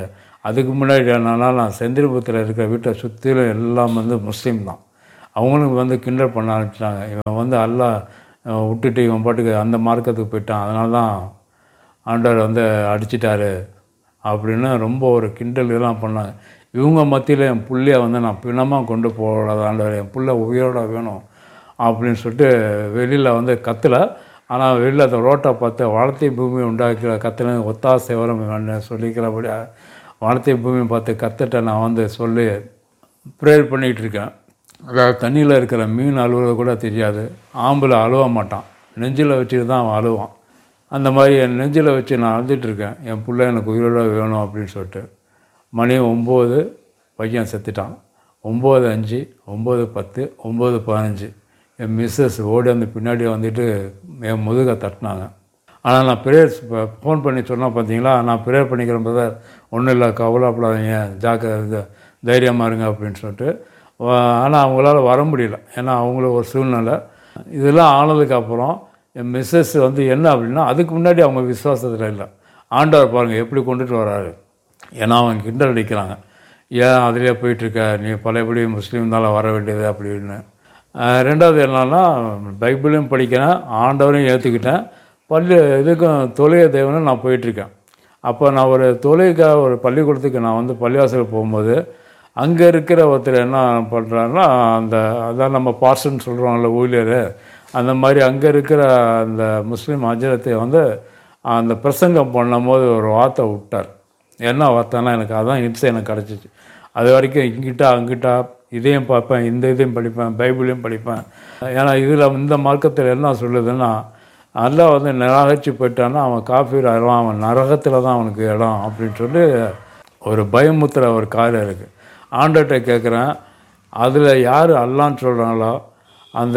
அதுக்கு முன்னாடி என்னன்னா நான் செந்தில்புரத்தில் இருக்கிற வீட்டை சுற்றிலும் எல்லாம் வந்து முஸ்லீம் தான் அவங்களும் வந்து கிண்டல் பண்ண ஆரம்பிச்சிட்டாங்க இவன் வந்து அல்லா அஹ், விட்டுட்டு இவன் பாட்டுக்கு அந்த மார்க்கத்துக்கு போயிட்டான் அதனால தான் ஆண்டவர் வந்து அடிச்சிட்டாரு அப்படின்னு ரொம்ப ஒரு கிண்டல் இதெல்லாம் பண்ணாங்க இவங்க மத்தியில் என் புள்ளைய வந்து நான் பிணமாக கொண்டு போகக்கூடாது ஆண்டவர் என் புள்ள உயிரோட வேணும் அப்படின்னு சொல்லிட்டு வெளியில் வந்து கத்தலை ஆனால் வெளியில் அந்த ரோட்டை பார்த்து வானத்தை பூமி உண்டாக்கிற கத்தனை ஒத்தாசை வரும் வேணும் சொல்லிக்கிறபடி வானத்தை பூமி பார்த்து கத்துட்ட நான் வந்து சொல்லி ப்ரேயர் பண்ணிகிட்டு இருக்கேன் அதாவது தண்ணியில் இருக்கிற மீன் அழுவுறது கூட தெரியாது ஆம்பில் அழுவ மாட்டான் நெஞ்சில் வச்சுட்டு தான் அவன் அழுவான் அந்த மாதிரி என் நெஞ்சில் வச்சு நான் அழுதுட்டு இருக்கேன் என் பிள்ளை எனக்கு உயிரோட வேணும் அப்படின்னு சொல்லிட்டு மணி ஒம்பது பையன் செத்துட்டான் ஒம்பது அஞ்சு ஒம்பது பத்து ஒம்பது பதினஞ்சு என் மிஸ்ஸஸ் ஓடி வந்து பின்னாடி வந்துட்டு என் முதுகை தட்டினாங்க ஆனால் நான் ப்ரேயர்ஸ் ஃபோன் பண்ணி சொன்னால் பார்த்தீங்களா நான் ப்ரேயர் பண்ணிக்கிறேன் பிரதர் ஒன்றும் இல்லை கவலைப்படாதீங்க ஜாக்கிரதை தைரியமாக இருங்க அப்படின்னு சொல்லிட்டு ஆனால் அவங்களால வர முடியல ஏன்னா அவங்களுக்கு ஒரு சூழ்நிலை இதெல்லாம் ஆனதுக்கு அப்புறம் என் மிஸ்ஸஸ் வந்து என்ன அப்படின்னா அதுக்கு முன்னாடி அவங்க விசுவாசத்தில் இல்லை ஆண்டவர் பாருங்கள் எப்படி கொண்டுட்டு வராரு ஏன்னா அவங்க கிண்டல் அடிக்கிறாங்க ஏன் அதிலே போயிட்டுருக்க நீ பழையபடி முஸ்லீம் தானே வர வேண்டியது அப்படின்னு அஹ் ரெண்டாவது என்னன்னா பைபிளையும் படிக்கிறேன் ஆண்டவரையும் ஏற்றுக்கிட்டேன் பள்ளி இதுக்கும் தொழுகை தேவனும் நான் போயிட்டுருக்கேன் அப்போ நான் ஒரு தொழுகைக்காக ஒரு பள்ளிக்கூடத்துக்கு நான் வந்து பள்ளிவாசல் போகும்போது அங்கே இருக்கிற ஒருத்தர் என்ன பண்ணுறாருன்னா அந்த அதான் நம்ம பார்சன் சொல்கிறோம்ல ஊழியர் அந்த மாதிரி அங்கே இருக்கிற அந்த முஸ்லீம் அஜரத்தை வந்து அந்த பிரசங்கம் பண்ணும்போது ஒரு வார்த்தை விட்டார் என்ன வார்த்தைன்னா எனக்கு அதான் இன்ஸ் எனக்கு கிடச்சிச்சு அது வரைக்கும் இங்கிட்டா அங்கிட்டா இதையும் பார்ப்பேன் இந்த இதையும் படிப்பேன் பைபிளையும் படிப்பேன் ஏன்னா இதில் இந்த மார்க்கத்தில் என்ன சொல்லுதுன்னா நல்லா வந்து நிராகரிச்சு போயிட்டான்னா அவன் காஃபீர் ஆயிடுவான் அவன் நரகத்தில் தான் அவனுக்கு இடம் அப்படின்னு சொல்லி ஒரு பயமுத்துற ஒரு காரியம் இருக்குது ஆண்டர்கிட்ட கேட்குறேன் அதில் யார் அல்லான்னு சொல்கிறாங்களோ அந்த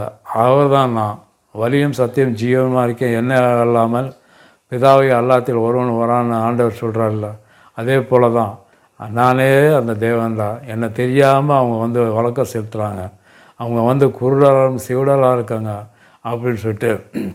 அவர் தான் நான் வலியும் சத்தியம் ஜீவனமாக இருக்கேன் என்ன இல்லாமல் பிதாவை அல்லாத்தில் ஒருவன் வரான்னு ஆண்டவர் சொல்கிறார்ல அதே போல தான் நானே அந்த தேவன் தான் என்னை தெரியாமல் அவங்க வந்து வழக்கம் செலுத்துகிறாங்க அவங்க வந்து குருடராக சிவடராக இருக்காங்க அப்படின்னு சொல்லிட்டு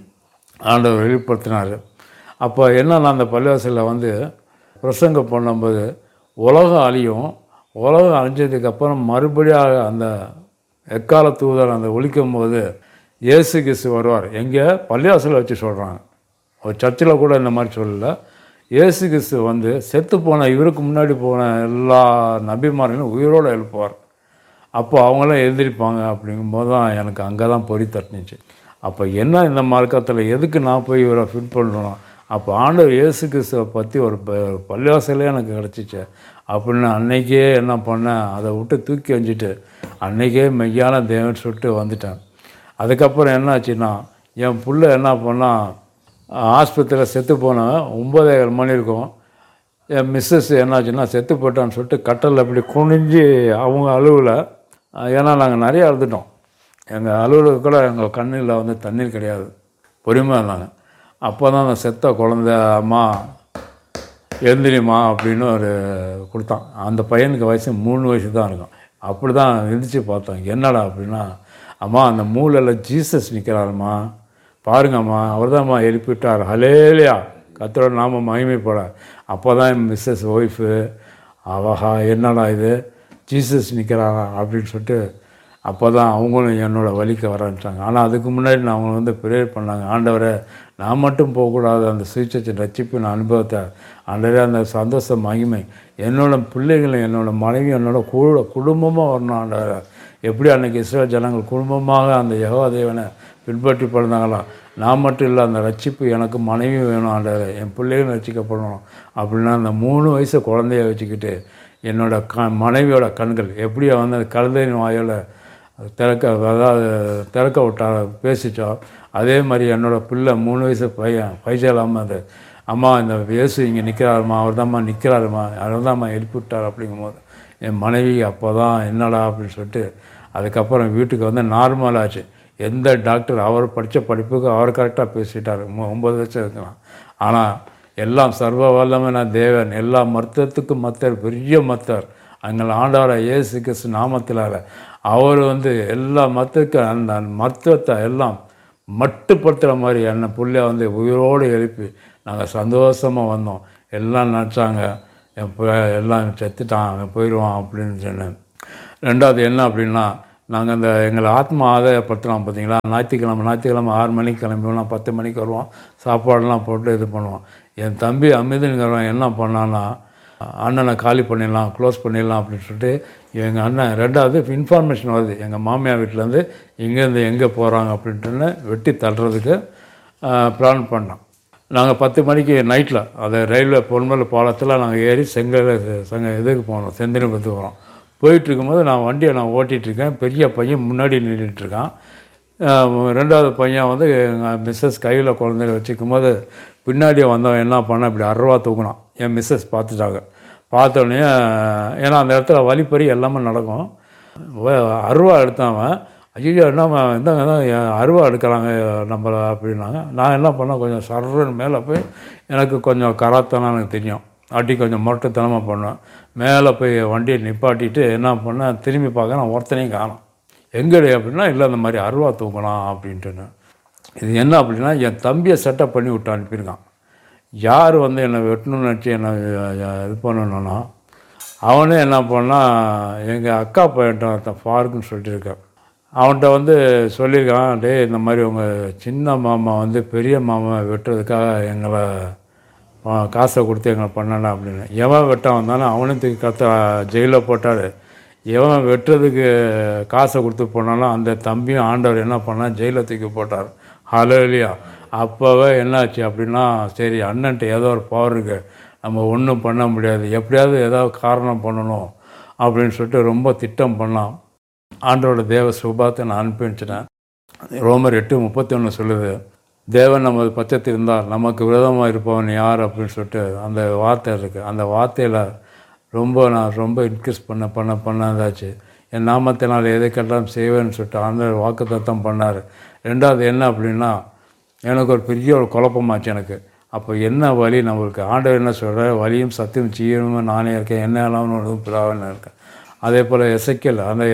ஆண்டவர் வெளிப்படுத்தினார் அப்போ என்னன்னா அந்த பள்ளிவாசலில் வந்து பிரசங்கம் பண்ணும்போது உலகம் அழியும் உலகம் அழிஞ்சதுக்கு அப்புறம் மறுபடியும் அந்த எக்கால தூதர் அந்த ஒழிக்கும் போது இயேசு கிறிஸ்து வருவார் எங்கே பள்ளிவாசலில் வச்சு சொல்கிறாங்க ஒரு சர்ச்சில் கூட இந்த மாதிரி சொல்லல இயேசு கிறிஸ்து வந்து செத்து போன இவருக்கு முன்னாடி போன எல்லா நபிமாரையும் உயிரோடு எழுப்புவார் அப்போ அவங்களாம் எழுந்திருப்பாங்க அப்படிங்கும்போது தான் எனக்கு அங்கே தான் பொறி தட்டுனுச்சு அப்போ என்ன இந்த மார்க்கத்தில் எதுக்கு நான் போய் இவரை ஃபிட் பண்ணணும் அப்போ ஆண்டவர் இயேசு கிறிஸ்துவை பற்றி ஒரு ப பள்ளிவாசலே எனக்கு கிடச்சிச்சு அப்படின்னு அன்னைக்கே என்ன பண்ணேன் அதை விட்டு தூக்கி வச்சுட்டு அன்னைக்கே மெய்யான தேவன் சொல்லிட்டு வந்துட்டேன் அதுக்கப்புறம் என்ன ஆச்சுன்னா என் புள்ள என்ன பண்ணால் ஆஸ்பத்திரியில் செத்து போனவன் ஒம்பதேகால் மணி இருக்கும் என் மிஸ்ஸஸ் என்னாச்சுன்னா செத்து போயிட்டான்னு சொல்லிட்டு கட்டலில் இப்படி குனிஞ்சு அவங்க அழுவில் ஏன்னா நாங்கள் நிறைய அழுதுட்டோம் எங்கள் அலுவலுக்கு கூட எங்கள் கண்ணில் வந்து தண்ணீர் கிடையாது பொறுமையாக இருந்தாங்க அப்போ தான் அந்த செத்த குழந்த அம்மா எழுந்திரிம்மா அப்படின்னு ஒரு கொடுத்தான் அந்த பையனுக்கு வயசு மூணு வயசு தான் இருக்கும் அப்படி தான் எந்திரிச்சு பார்த்தோம் என்னடா அப்படின்னா அம்மா அந்த மூலையில் ஜீசஸ் நிற்கிறாருமா பாருங்கம்மா அவர் தான்மா எழுப்பிட்டார் ஹலேலியா கத்தரோட நாம மகிமைப்பட அப்போ தான் என் மிஸ்ஸஸ் ஒய்ஃபு அவஹா என்னடா இது ஜீசஸ் நிற்கிறாரா அப்படின்னு சொல்லிட்டு அப்போ தான் அவங்களும் என்னோட வழிக்கு வரன்ட்டாங்க ஆனால் அதுக்கு முன்னாடி நான் அவங்க வந்து ப்ரேயர் பண்ணாங்க ஆண்டவரை நான் மட்டும் போகக்கூடாது அந்த சுவிச்சத்தின் ரட்சிப்பின் அனுபவத்தை ஆண்டவரே அந்த சந்தோஷ மகிமை என்னோட பிள்ளைகளும் என்னோட மனைவி என்னோட கூட குடும்பமாக வரணும் ஆண்டவரை எப்படி அன்னைக்கு இஸ்ரேல் ஜனங்கள் குடும்பமாக அந்த யெகோவா தேவனை பின்பற்றி பிறந்தாங்களா நான் மட்டும் இல்லை அந்த ரட்சிப்பு எனக்கு மனைவி வேணும் ஆண்டவரே என் பிள்ளைகளும் ரட்சிக்கப்படணும் அப்படின்னா அந்த மூணு வயசு குழந்தைய வச்சுக்கிட்டு என்னோட க மனைவியோட கண்கள் எப்படி வந்து அந்த கழுதையின் வாயோட திறக்க அதாவது திறக்க விட்டா பேசிச்சோ அதே மாதிரி என்னோட பிள்ளை மூணு வயசு பையன் பைசலாமல் அது அம்மா இந்த இயேசு இங்கே நிற்கிறாருமா அவர் தான்மா நிற்கிறாருமா அவர் தான்மா எழுப்பி விட்டார் அப்படிங்கும்போது என் மனைவி அப்போ தான் என்னடா அப்படின்னு சொல்லிட்டு அதுக்கப்புறம் வீட்டுக்கு வந்து நார்மல் ஆச்சு எந்த டாக்டர் அவர் படித்த படிப்புக்கு அவர் கரெக்டாக பேசிட்டார் மு- ஒம்பது வருஷம் இருக்கலாம் ஆனால் எல்லாம் சர்வ வல்லமையான தேவன் எல்லா மருத்துவத்துக்கும் மத்தர் பெரிய மத்தர் அங்கே ஆண்டவர இயேசு கிறிஸ்து நாமத்தில் அவர் வந்து எல்லா மத்தத்துக்கும் அந்த மருத்துவத்தை எல்லாம் மட்டுப்படுத்துகிற மாதிரி என்னை புள்ளைய வந்து உயிரோடு எழுப்பி நாங்கள் சந்தோஷமாக வந்தோம் எல்லாம் நினச்சாங்க என் ப- எல்லாம் செத்துட்டான் அவன் போயிடுவான் அப்படின்னு சொன்னேன் ரெண்டாவது என்ன அப்படின்னா நாங்கள் அந்த எங்களை ஆத்மா ஆதாயப்படுத்தலாம் பார்த்தீங்களா ஞாயிற்றுக்கிழமை ஞாயிற்றுக்கிழமை ஆறு மணிக்கு கிளம்பிடுவோம் பத்து மணிக்கு வருவோம் சாப்பாடெல்லாம் போட்டு இது பண்ணுவோம் என் தம்பி அமிதங்கிறவன் என்ன பண்ணான்னா அண்ணனை காலி பண்ணிடலாம் க்ளோஸ் பண்ணிடலாம் அப்படின்னு சொல்லிட்டு எங்கள் அண்ணன் ரெண்டாவது இன்ஃபார்மேஷன் வருது எங்கள் மாமியார் வீட்டிலேருந்து இங்கேருந்து எங்கே போகிறாங்க அப்படின்ட்டுன்னு வெட்டி தள்ளுறதுக்கு பிளான் பண்ணோம் நாங்கள் பத்து மணிக்கு நைட்டில் அது ரயில்வே பொன்மலை பாலத்தில் நாங்கள் ஏறி செங்கல் செங்க இதுக்கு போனோம் செந்தினபுரத்துக்கு போகிறோம் போயிட்டு இருக்கும்போது நான் வண்டியை நான் ஓட்டிகிட்டு இருக்கேன் பெரிய பையன் முன்னாடி நின்றுட்டு இருக்கான் அஹ் ரெண்டாவது பையன் வந்து எங்கள் மிஸ்ஸஸ் கையில் குழந்தைய வச்சுக்கும் போது பின்னாடியே வந்தவன் என்ன பண்ணான் இப்படி அருவா தூக்குனான் என் மிஸ்ஸஸ் பார்த்துட்டாங்க பார்த்தோன்னே ஏன்னா அந்த இடத்துல வழிப்பறி எல்லாமே நடக்கும் வ- அருவா எடுத்தவன் ஐயோ என்ன இந்தாங்க தான் அருவா எடுக்கிறாங்க நம்மளை அப்படின்னாங்க நான் என்ன பண்ணேன் கொஞ்சம் சர்றன்னு மேலே போய் எனக்கு கொஞ்சம் கராத்தனம் எனக்கு தெரியும் அடி கொஞ்சம் முரட்டுத்தனமாக பண்ணுவேன் மேலே போய் வண்டியை நிப்பாட்டிட்டு என்ன பண்ணேன் திரும்பி பார்க்க நான் ஒருத்தனையும் காணோம் எங்கடி அப்படின்னா இல்லை இந்த மாதிரி அருவா தூக்கலாம் அப்படின்ட்டுன்னு இது என்ன அப்படின்னா என் தம்பியை செட்டப் பண்ணி விட்டு அனுப்பியிருக்கான் யார் வந்து என்னை வெட்டணும்னு நினச்சி என்னை அஹ், இது பண்ணணும்னா அவனே என்ன பண்ணால் எங்கள் அக்கா பையன்ட்ட ஒருத்தன் ஃபாருக்குன்னு சொல்லிட்டு இருக்கேன் அவன்கிட்ட வந்து சொல்லியிருக்கான் டேய் இந்த மாதிரி உங்கள் சின்ன மாமா வந்து பெரிய மாமா வெட்டுறதுக்காக எங்களை ஆ, காசை கொடுத்து எங்களை பண்ணல அப்படின்னு எவன் வெட்ட வந்தானோ அவனையும் தூக்கி கத்த ஜெயிலில் போட்டார் எவன் வெட்டுறதுக்கு காசை கொடுத்து போனாலும் அந்த தம்பியும் ஆண்டவர் என்ன பண்ணால் ஜெயிலில் தூக்கி போட்டார் ஹலோலியா அப்போவே என்னாச்சு அப்படின்னா சரி அண்ணன்ட்ட ஏதோ ஒரு பவர் இருக்கு நம்ம ஒன்றும் பண்ண முடியாது எப்படியாவது ஏதாவது காரணம் பண்ணணும் அப்படின்னு சொல்லிட்டு ரொம்ப திட்டம் பண்ணான் ஆண்டவரோட தேவ சுபாத்தை நான் அனுப்பி வச்சிட்டேன் ரோமர் எட்டு முப்பத்தி ஒன்று சொல்லுது தேவன் நமது பட்சத்தில் இருந்தால் நமக்கு விரோதமாக இருப்பவன் யார் அப்படின்னு சொல்லிட்டு அந்த வார்த்தை இருக்குது அந்த வார்த்தையில் ரொம்ப நான் ரொம்ப இன்க்ரீஸ் பண்ண பண்ண பண்ணதாச்சு என் நாமத்தினால் எதை கேட்டாலும் செய்வேன்னு சொல்லிட்டு அந்த வாக்கு தத்தம் பண்ணார் ரெண்டாவது என்ன அப்படின்னா எனக்கு ஒரு பெரிய ஒரு குழப்பமாச்சு எனக்கு அப்போ என்ன வழி நம்மளுக்கு ஆண்டவர் என்ன சொல்கிற வழியும் சத்தியம் செய்யணும் நானே இருக்கேன் என்ன இல்லாமல் பிராவன்னு இருக்கேன் அதே போல் எசைக்கல் அந்த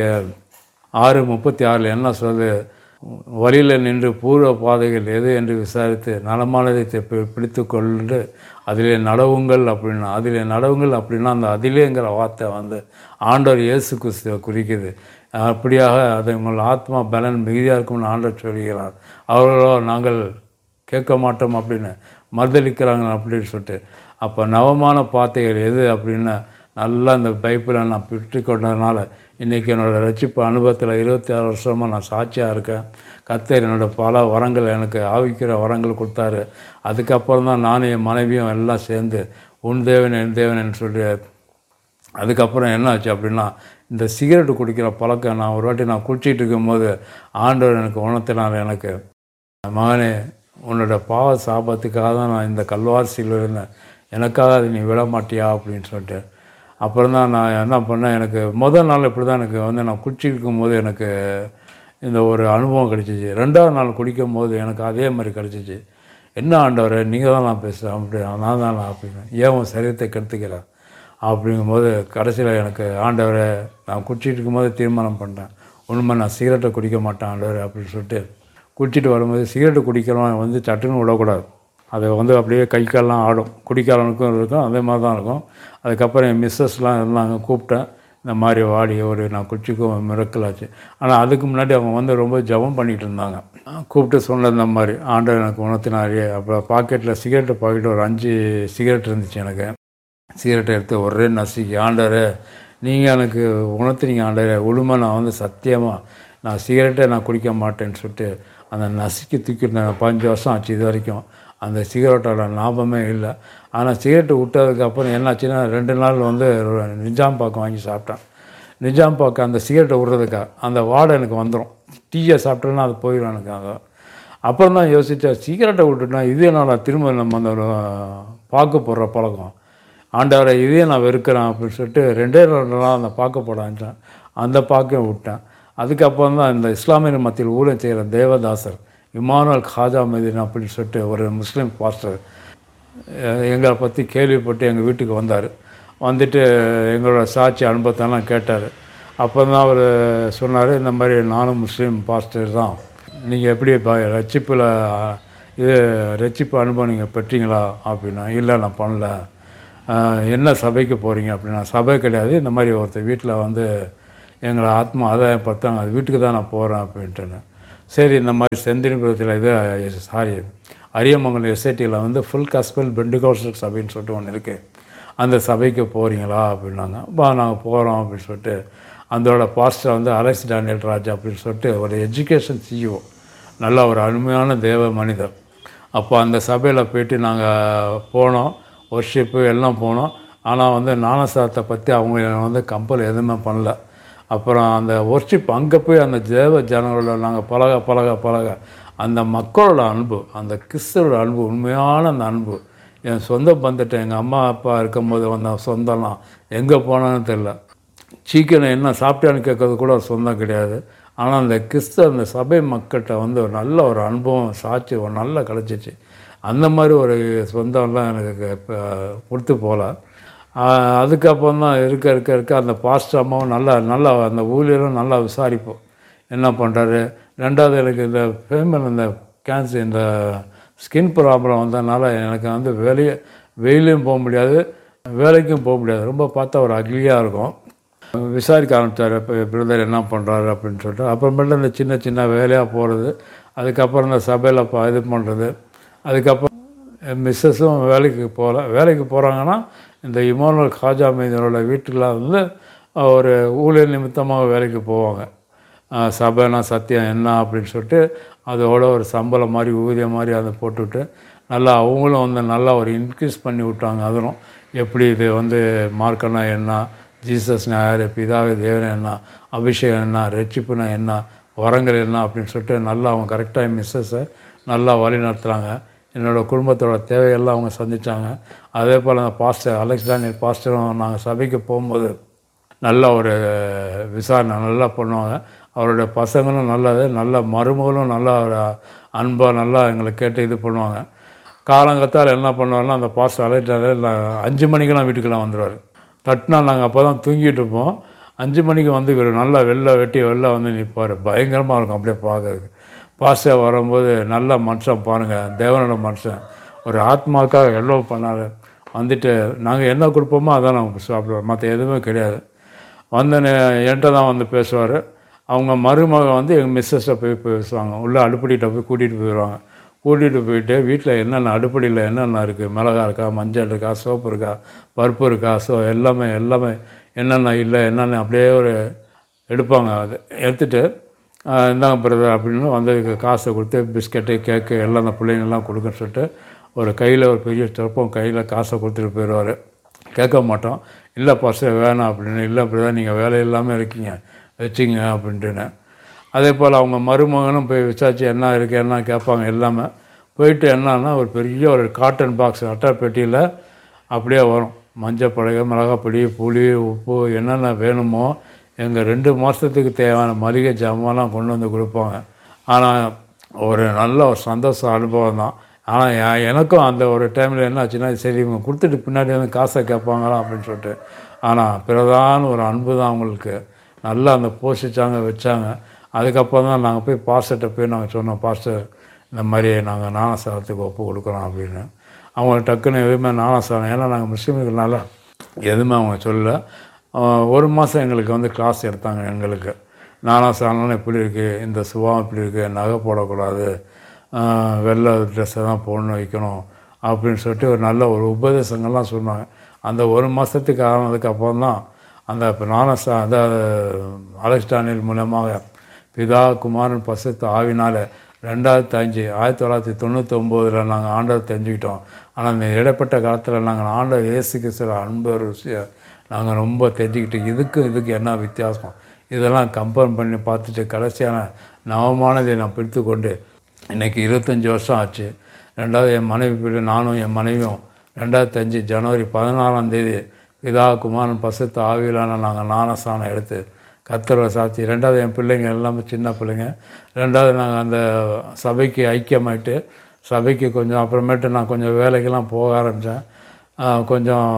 ஆறு முப்பத்தி ஆறில் என்ன சொல்லுது வழியில் நின்று பூர்வ பாதைகள் எது என்று விசாரித்து நலமானதை தெ- பி- பிடித்து கொண்டு அதிலே நடவுங்கள் அப்படின்னா அதிலே நடவுங்கள் அப்படின்னா அந்த அதிலேங்கிற வார்த்தை வந்து ஆண்டவர் இயேசு கிறிஸ்துவை குறிக்குது அப்படியாக அதை உங்கள் ஆத்மா பலன் மிகுதியாக இருக்கும்னு ஆண்டவர் சொல்கிறார் அவர்களோ நாங்கள் கேட்க மாட்டோம் அப்படின்னு மறுதளிக்கிறாங்க அப்படின்னு சொல்லிட்டு அப்போ நவமான வார்த்தைகள் எது அப்படின்னு நல்லா அந்த பைப்பில் நான் பெற்று கொண்டதுனால இன்றைக்கி என்னோடய ரட்சிப்பு அனுபவத்தில் இருபத்தி ஆறு வருஷமாக நான் சாட்சியாக இருக்கேன் கர்த்தர் என்னோட பல வரங்கள் எனக்கு ஆவிக்கிற வரங்கள் கொடுத்தாரு அதுக்கப்புறம் தான் நானும் என் மனைவியும் எல்லாம் சேர்ந்து உன் தேவன் என் தேவன் சொல்லி அதுக்கப்புறம் என்ன ஆச்சு அப்படின்னா இந்த சிகரெட் குடிக்கிற பழக்கம் நான் ஒரு வாட்டி நான் குடிச்சிட்டு இருக்கும்போது ஆண்டவர் எனக்கு உணர்த்தினார் எனக்கு மகனே உன்னோட பாவ சாபத்துக்காக தான் நான் இந்த கல்வாசியில் இருந்தேன் எனக்காக அதை நீ விட மாட்டியா அப்படின்னு சொல்லிட்டு அப்புறம் தான் நான் என்ன பண்ணேன் எனக்கு முதல் நாள் இப்படி தான் எனக்கு வந்து நான் குடிச்சிட்டு இருக்கும்போது எனக்கு இந்த ஒரு அனுபவம் கிடைச்சிச்சு ரெண்டாவது நாள் குடிக்கும் போது எனக்கு அதே மாதிரி கிடைச்சிச்சு என்ன ஆண்டவரே நீங்கள் தான் நான் பேசுகிறேன் அப்படி நான் தான் நான் அப்படின்னு ஏன் உன் சரீரத்தை கெடுத்துக்கிறேன் அப்படிங்கும்போது கடைசியில் எனக்கு ஆண்டவரை நான் குடிச்சிட்டு இருக்கும்போது தீர்மானம் பண்ணிட்டேன் உண்மை நான் சிகரெட்டை குடிக்க மாட்டேன் ஆண்டவர் அப்படின்னு சொல்லிட்டு குடிச்சிட்டு வரும்போது சிகரெட்டு குடிக்கிறவன் வந்து சட்டுன்னு விடக்கூடாது அது வந்து அப்படியே கை கால்லாம் ஆடும் குடிக்காரனுக்கும் இருக்கும் அதே மாதிரி தான் இருக்கும் அதுக்கப்புறம் என் மிஸ்ஸஸ்லாம் இருந்தாங்க கூப்பிட்டேன் இந்த மாதிரி வாடி ஒரு நான் குச்சிக்கும் மிரக்கலாச்சு ஆனால் அதுக்கு முன்னாடி அவங்க வந்து ரொம்ப ஜெபம் பண்ணிகிட்டு இருந்தாங்க கூப்பிட்டு சொன்னது இந்த மாதிரி ஆண்டவர் எனக்கு உணர்த்தினாரு அப்புறம் பாக்கெட்டில் சிகரெட்டு பாக்கெட் ஒரு அஞ்சு சிகரெட் இருந்துச்சு எனக்கு சிகரெட்டை எடுத்து ஒரே நசுக்கி ஆண்டவரே நீங்கள் எனக்கு உணர்த்துனீங்க ஆண்டவரே உளுமை நான் வந்து சத்தியமாக நான் சிகரெட்டை நான் குடிக்க மாட்டேன்னு சொல்லிட்டு அந்த நசுக்கி தூக்கிட்டேன் பதினஞ்சு வருஷம் ஆச்சு இது வரைக்கும் அந்த சிகரெட்டோட லாபமே இல்லை ஆனால் சிகரெட்டு விட்டதுக்கப்புறம் என்னாச்சுன்னா ரெண்டு நாள் வந்து நிஜாம் பாக்கம் வாங்கி சாப்பிட்டேன் நிஜாம் பாக்கம் அந்த சிகரெட்டை விட்றதுக்கா அந்த வாடை எனக்கு வந்துடும் டீயை சாப்பிட்டேன்னா அது போயிடும் எனக்கு அது அப்புறம் தான் யோசித்தேன் சிகரெட்டை விட்டுட்டா இது என்னடா திரும்ப நம்ம அந்த பாக்கு போடுற பழக்கம் ஆண்டவரை இதே நான் வெறுக்கிறேன் அப்படின்னு சொல்லிட்டு ரெண்டே ரெண்டு நாள் அந்த பாக்க போட ஆரம்பிச்சேன் அந்த பாக்கையும் விட்டேன் அதுக்கப்புறம் தான் இந்த இஸ்லாமியர் மத்தியில் ஊழல் செய்கிற தேவதாசர் இமானுவல் காஜா மதீன் அப்படின்னு சொல்லிட்டு ஒரு முஸ்லீம் பாஸ்டர் அஹ் எங்களை பற்றி கேள்விப்பட்டு எங்கள் வீட்டுக்கு வந்தார் வந்துட்டு எங்களோட சாட்சி அனுபவத்தெல்லாம் கேட்டார் அப்போ தான் அவர் சொன்னார் இந்த மாதிரி நானும் முஸ்லீம் பாஸ்டர் தான் நீங்கள் எப்படி ப- ரட்சிப்பில் இது ரட்சிப்பு அனுபவம் நீங்கள் பெற்றீங்களா அப்படின்னா இல்லை நான் பண்ணல ஆஹ், என்ன சபைக்கு போகிறீங்க அப்படின்னா சபை கிடையாது இந்த மாதிரி ஒருத்தர் வீட்டில் வந்து எங்களை ஆத்மா ஆதாயம் பார்த்தாங்க அது வீட்டுக்கு தான் நான் போகிறேன் அப்படின்ட்டுன்னு சரி இந்த மாதிரி செந்தினிபுரத்தில் இது சாரி அரியமங்கலம் எஸ்ஐடியில் வந்து ஃபுல் காஸ்பல் பெண்டுகோஸ்டல் சபைன்னு சொல்லிட்டு ஒன்று இருக்குது அந்த சபைக்கு போகிறீங்களா அப்படின்னாங்க பா நாங்கள் போகிறோம் அப்படின்னு சொல்லிட்டு அதோட பாஸ்டர் வந்து அலெக்ஸ் டேனியல் ராஜ் அப்படின்னு சொல்லிட்டு ஒரு எஜுகேஷன் சிஇஓ நல்ல ஒரு அருமையான தேவ மனிதர் அப்போ அந்த சபையில் போயிட்டு நாங்கள் போனோம் ஒர்ஷிப்பு எல்லாம் போனோம் ஆனால் வந்து ஞானசாரத்தை பற்றி அவங்க வந்து கம்பல் எதுவுமே பண்ணல அப்புறம் அந்த ஒர்ஷிப் அங்கே போய் அந்த தேவ ஜனங்களோட நாங்கள் பழக பழக பழக அந்த மக்களோட அன்பு அந்த கிறிஸ்தரோட அன்பு உண்மையான அந்த அன்பு என் சொந்த பந்துட்டு எங்கள் அம்மா அப்பா இருக்கும்போது வந்த சொந்தம்லாம் எங்கே போனான்னு தெரில சீக்கிரம் என்ன சாப்பிட்டான்னு கேட்கறது கூட ஒரு சொந்தம் கிடையாது ஆனால் அந்த கிறிஸ்து அந்த சபை மக்கள்கிட்ட வந்து ஒரு நல்ல ஒரு அனுபவம் சாட்சி ஒரு நல்ல கிடச்சிச்சு அந்த மாதிரி ஒரு சொந்தம்லாம் எனக்கு இப்போ கொடுத்து போகல ஆஹ் அதுக்கப்புறம் தான் இருக்க இருக்க இருக்க அந்த பாஸ்டர் அம்மாவும் நல்லா நல்லா அந்த ஊழியரும் நல்லா விசாரிப்போம் என்ன பண்ணுறாரு ரெண்டாவது எனக்கு இந்த ஃபேமல் இந்த கேன்சர் இந்த ஸ்கின் ப்ராப்ளம் வந்ததுனால எனக்கு வந்து வெளியே வெயிலையும் போக முடியாது வேலைக்கும் போக முடியாது ரொம்ப பார்த்தா ஒரு அக்லியாக இருக்கும் விசாரிக்க ஆரம்பித்தார் இப்போ பிரதர் என்ன பண்ணுறாரு அப்படின்னு சொல்லிட்டு அப்புறமேட்டு இந்த சின்ன சின்ன வேலையாக போகிறது அதுக்கப்புறம் இந்த சபையில் ப இது பண்ணுறது அதுக்கப்புறம் என் மிஸ்ஸஸும் வேலைக்கு போகல வேலைக்கு போகிறாங்கன்னா இந்த இமானுவல் காஜா மீதனோட வீட்டில் வந்து ஒரு ஊழியர் நிமித்தமாக வேலைக்கு போவாங்க ஆஹ் சபைனா சத்தியம் என்ன அப்படின்னு சொல்லிட்டு அதோட ஒரு சம்பளம் மாதிரி ஊதியம் மாதிரி அதை போட்டுவிட்டு நல்லா அவங்களும் வந்து நல்லா ஒரு இன்க்ரீஸ் பண்ணி விட்டாங்க அதுவும் எப்படி இது வந்து மார்க்கனா என்ன ஜீசஸ்னா யார் பிதாவே தேவன் என்ன அபிஷேகம் என்ன ரட்சிப்புனா என்ன வரங்கள் என்ன அப்படின்னு சொல்லிட்டு நல்லா அவங்க கரெக்டாக மிஸ்ஸஸை நல்லா வழி நடத்துகிறாங்க என்னோடய குடும்பத்தோட தேவையெல்லாம் அவங்க சந்திச்சாங்க அதே போல் அந்த பாஸ்டர் அலெக்ஸ் டேனியல் பாஸ்டரும் நாங்கள் சபைக்கு போகும்போது நல்ல ஒரு விசாரணை நல்லா பண்ணுவாங்க அவருடைய பசங்களும் நல்லது நல்ல மருமகளும் நல்லா ஒரு அன்பாக நல்லா எங்களை கேட்டு இது பண்ணுவாங்க காலங்கத்தால் என்ன பண்ணுவாருன்னா அந்த பாஸ்டர் அலைட்டாரு அஞ்சு மணிக்கெல்லாம் வீட்டுக்கெல்லாம் வந்துடுவார் தட்டினா நாங்கள் அப்போ தான் தூங்கிட்டு இருப்போம் அஞ்சு மணிக்கு வந்து இவர் நல்லா வெளில வெட்டி வெளில வந்து நிற்பார் பயங்கரமாக இருக்கும் அப்படியே பார்க்கறதுக்கு பாஸ்டர் வரும்போது நல்ல மனுஷன் பாருங்கள் தேவனோட மனுஷன் ஒரு ஆத்மாக்காக எவ்வளோ பண்ணார் வந்துட்டு நாங்கள் என்ன கொடுப்போமோ அதான் நாங்கள் சாப்பிடுவோம் மற்ற எதுவுமே கிடையாது வந்து என்கிட்ட தான் வந்து பேசுவார் அவங்க மருமக வந்து எங்கள் மிஸ்ஸஸ்ட்டை போய் பேசுவாங்க உள்ளே அடுப்படிகிட்ட போய் கூட்டிகிட்டு போயிடுவாங்க கூட்டிகிட்டு போயிட்டு வீட்டில் என்னென்ன அடுப்படியில் என்னென்ன இருக்குது மிளகா இருக்கா மஞ்சள் இருக்கா சோப்பு இருக்கா பருப்பு இருக்கா ஸோ எல்லாமே எல்லாமே என்னென்ன இல்லை என்னென்ன அப்படியே ஒரு எடுப்பாங்க அது எடுத்துகிட்டு இந்தாங்க பிரதர் அப்படின்னு வந்து காசை கொடுத்து பிஸ்கட்டு கேக்கு எல்லாம் அந்த பிள்ளைங்கள்லாம் கொடுக்குன்னு சொல்லிட்டு ஒரு கையில் ஒரு பெரிய சிறப்பம் கையில் காசை கொடுத்துட்டு போயிடுவார் கேட்க மாட்டோம் இல்லை பசங்க வேணாம் அப்படின்னு இல்லை பிரதர் நீங்கள் வேலை இல்லாமல் இருக்கீங்க வச்சுங்க அப்படின்ட்டுன்னு அதே போல் அவங்க மருமகனும் போய் விசாரிச்சு என்ன இருக்குது என்ன கேட்பாங்க எல்லாமே போயிட்டு என்னன்னா ஒரு பெரிய ஒரு காட்டன் பாக்ஸ் அட்டை பெட்டியில் அப்படியே வரும் மஞ்சள் பலகை மிளகாப்பொடி புளி உப்பு என்னென்ன வேணுமோ எங்கள் ரெண்டு மாதத்துக்கு தேவையான மளிகை ஜாமான்லாம் கொண்டு வந்து கொடுப்பாங்க ஆனால் ஒரு நல்ல ஒரு சந்தோஷ அனுபவம் தான் ஆனால் எ- எனக்கும் அந்த ஒரு டைமில் என்ன ஆச்சுன்னா சரி இவங்க கொடுத்துட்டு பின்னாடி வந்து காசை கேட்பாங்களா அப்படின்னு சொல்லிட்டு ஆனால் பிரதான ஒரு அன்பு தான் அவங்களுக்கு நல்லா அந்த போஷிச்சாங்க வச்சாங்க அதுக்கப்புறம் தான் நாங்கள் போய் பாஸ்டர்கிட்ட போய் நாங்கள் சொன்னோம் பாஸ்டர் இந்த மாதிரி நாங்கள் ஞானசாரத்துக்கு ஒப்பு கொடுக்குறோம் அப்படின்னு அவங்க டக்குன்னு எதுவுமே ஞானசாரம் ஏன்னா நாங்கள் முஸ்லீம்கள்னால எதுவுமே அவங்க சொல்லல ஆஹ் ஒரு மாதம் எங்களுக்கு வந்து கிளாஸ் எடுத்தாங்க எங்களுக்கு ஞானசாரம்லாம் எப்படி இருக்குது இந்த சுபாவம் எப்படி இருக்குது நகை போடக்கூடாது ஆஹ் வெள்ளை ட்ரெஸ்ஸை தான் போடணும் வைக்கணும் அப்படின்னு சொல்லிட்டு ஒரு நல்ல ஒரு உபதேசங்கள்லாம் சொன்னாங்க அந்த ஒரு மாதத்துக்கு ஆனதுக்கு அப்புறம் தான் அந்த இப்போ ஞானசா அதாவது அலெக்ஸ் டானியல் மூலமாக பிதா குமாரன் பசுத்த ஆவினால ரெண்டாயிரத்தி அஞ்சு ஆயிரத்தி தொள்ளாயிரத்தி தொண்ணூற்றி ஒம்போதில் நாங்கள் ஆண்டவர் தெரிஞ்சுக்கிட்டோம் ஆனால் இந்த இடைப்பட்ட காலத்தில் நாங்கள் ஆண்டவர் இயேசு கிறிஸ்துவ அன்பு ருசியை நாங்கள் ரொம்ப தெரிஞ்சுக்கிட்டு இதுக்கு இதுக்கு என்ன வித்தியாசம் இதெல்லாம் கம்பேர் பண்ணி பார்த்துட்டு கடைசியான நவமானதை நான் பிடித்து கொண்டு இன்றைக்கி இருபத்தஞ்சி வருஷம் ஆச்சு ரெண்டாவது என் மனைவி பிள்ளை நானும் என் மனைவியும் ரெண்டாயிரத்தி அஞ்சு ஜனவரி பதினாறாம் தேதி பிதா குமாரன் பசுத்த ஆவியிலான நாங்கள் ஞானஸ்தானம் எடுத்து கத்தரை சாத்தி ரெண்டாவது என் பிள்ளைங்க எல்லாமே சின்ன பிள்ளைங்க ரெண்டாவது நாங்கள் அந்த சபைக்கு ஐக்கியமாயிட்டு சபைக்கு கொஞ்சம் அப்புறமேட்டு நான் கொஞ்சம் வேலைக்கெல்லாம் போக ஆரம்பித்தேன் கொஞ்சம்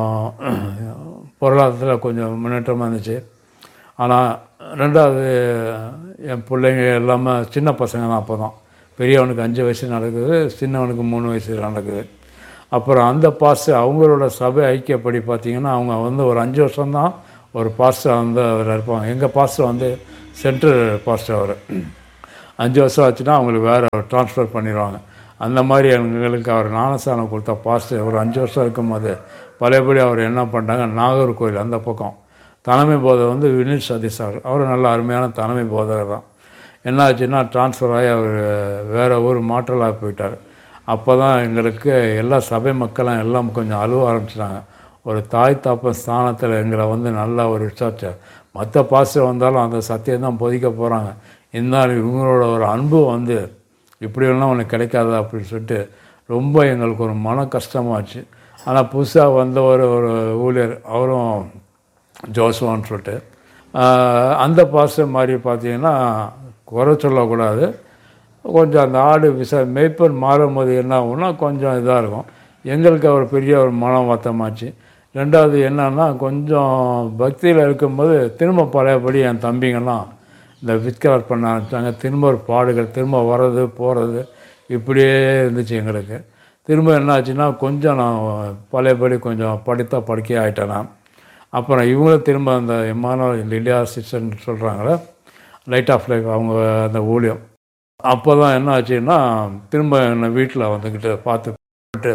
பொருளாதாரத்தில் கொஞ்சம் முன்னேற்றமாக இருந்துச்சு ஆனால் ரெண்டாவது என் பிள்ளைங்க எல்லாமே சின்ன பசங்க தான் அப்போ தான் பெரியவனுக்கு அஞ்சு வயசு நடக்குது சின்னவனுக்கு மூணு வயசு நடக்குது அப்புறம் அந்த பாஸ்டர் அவங்களோட சபை ஐக்கியப்படி பார்த்தீங்கன்னா அவங்க வந்து ஒரு அஞ்சு வருஷம்தான் ஒரு பாஸ்டர் வந்து அவர் இருப்பாங்க எங்கள் பாஸ்டர் வந்து சென்ட்ரல் பாஸ்டர் அவர் அஞ்சு வருஷம் ஆச்சுன்னா அவங்களுக்கு வேறு ட்ரான்ஸ்ஃபர் பண்ணிடுவாங்க அந்த மாதிரி எங்களுக்கு அவர் ஞானஸ்தானம் கொடுத்த பாஸ்டர் ஒரு அஞ்சு வருஷம் இருக்கும்போது பழையபடி அவர் என்ன பண்ணிட்டாங்க நாகர்கோவில் அந்த பக்கம் தலைமை போதகர் வந்து வினித் சதீஷ் அவர் அவர் நல்ல அருமையான தலைமை போதகர் தான் என்ன ஆச்சுன்னா ட்ரான்ஸ்ஃபர் ஆகி அவர் வேறு ஊர் மாற்றலாக போயிட்டார் அப்போ தான் எங்களுக்கு எல்லா சபை மக்களும் எல்லாம் கொஞ்சம் அழுவ ஆரம்பிச்சிட்டாங்க ஒரு தாய் தாப்பன் ஸ்தானத்தில் எங்களை வந்து நல்லா ஒரு விசாரிச்சார் மற்ற பாஸ்டர் வந்தாலும் அந்த சத்தியம் தான் போதிக்க போகிறாங்க இருந்தாலும் இவங்களோட ஒரு அன்பு வந்து இப்படியெல்லாம் உனக்கு கிடைக்காதா அப்படின்னு சொல்லிட்டு ரொம்ப எங்களுக்கு ஒரு மன கஷ்டமாச்சு ஆனால் புதுசாக வந்த ஒரு ஒரு ஊழியர் அவரும் ஜோசுவான்னு சொல்லிட்டு ஆஹ் அந்த பாஸ்டர் மாதிரி பார்த்தீங்கன்னா குறை சொல்லக்கூடாது கொஞ்சம் அந்த ஆடு விச மேய்ப்பன் மாறும்போது என்ன ஆகும்னா கொஞ்சம் இதாக இருக்கும் எங்களுக்கு அவர் பெரிய ஒரு மனம் வருத்தமாச்சு ரெண்டாவது என்னன்னா கொஞ்சம் பக்தியில் இருக்கும்போது திரும்ப பழையபடி என் தம்பிங்கெல்லாம் இந்த வித்கார் பண்ண ஆரம்பித்தாங்க திரும்ப ஒரு பாடுகள் திரும்ப வர்றது போகிறது இப்படியே இருந்துச்சு எங்களுக்கு திரும்ப என்ன ஆச்சுன்னா கொஞ்சம் நான் பழையபடி கொஞ்சம் படித்த படிக்க ஆகிட்டேன் நான் அப்புறம் இவங்களும் திரும்ப அந்த எம்மானோ லிலியா சிஸ்டன் சொல்கிறாங்களே லைட் ஆஃப் லைஃப் அவங்க அந்த ஊழியம் அப்போ தான் என்ன ஆச்சுன்னா திரும்ப என்னை வீட்டில் வந்துக்கிட்டு பார்த்துட்டு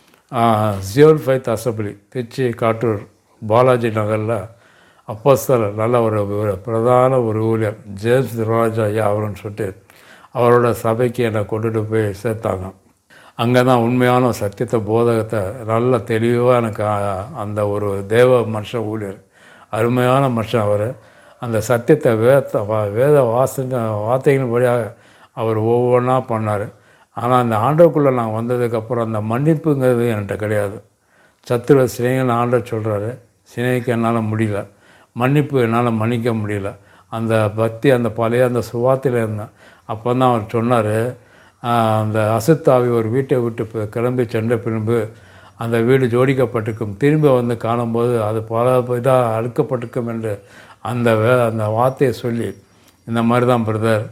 ஜியோல் ஃபைத் அசம்பிளி திருச்சி காட்டூர் பாலாஜி நகரில் அப்போஸ்தலர் நல்ல ஒரு ஒரு பிரதான ஒரு ஊழியர் ஜேம்ஸ் ராஜா ஐயா அவருன்னு சொல்லிட்டு அவரோட சபைக்கு என்னை கொண்டுட்டு போய் சேர்த்தாங்க அங்கே தான் உண்மையான சத்தியத்தை போதகத்தை நல்ல தெளிவாக எனக்கு ஆ- அந்த ஒரு தேவ மனுஷன் ஊழியர் அருமையான மனுஷன் அவர் அந்த சத்தியத்தை வேத வா- வேத வாசங்க வார்த்தைகளின் வழியாக அவர் ஒவ்வொன்றா பண்ணார் ஆனால் அந்த ஆண்டோக்குள்ளே நான் வந்ததுக்கப்புறம் அந்த மன்னிப்புங்கிறது என்கிட்ட கிடையாது சத்துருவ சினைகள் ஆண்டவர் சொல்கிறாரு சினைக்கு என்னால் முடியல மன்னிப்பு என்னால் மன்னிக்க முடியல அந்த பக்தி அந்த பழைய அந்த சுவாத்தில் இருந்தேன் அப்போ தான் அவர் சொன்னார் அந்த அசுத்தாவி ஒரு வீட்டை விட்டு பி- கிளம்பி சென்ற பின்பு அந்த வீடு ஜோடிக்கப்பட்டிருக்கும் திரும்பி வந்து காணும்போது அது பல இதாக அழுக்கப்பட்டிருக்கும் என்று அந்த வே அந்த வார்த்தையை சொல்லி இந்த மாதிரி தான் பிரதர்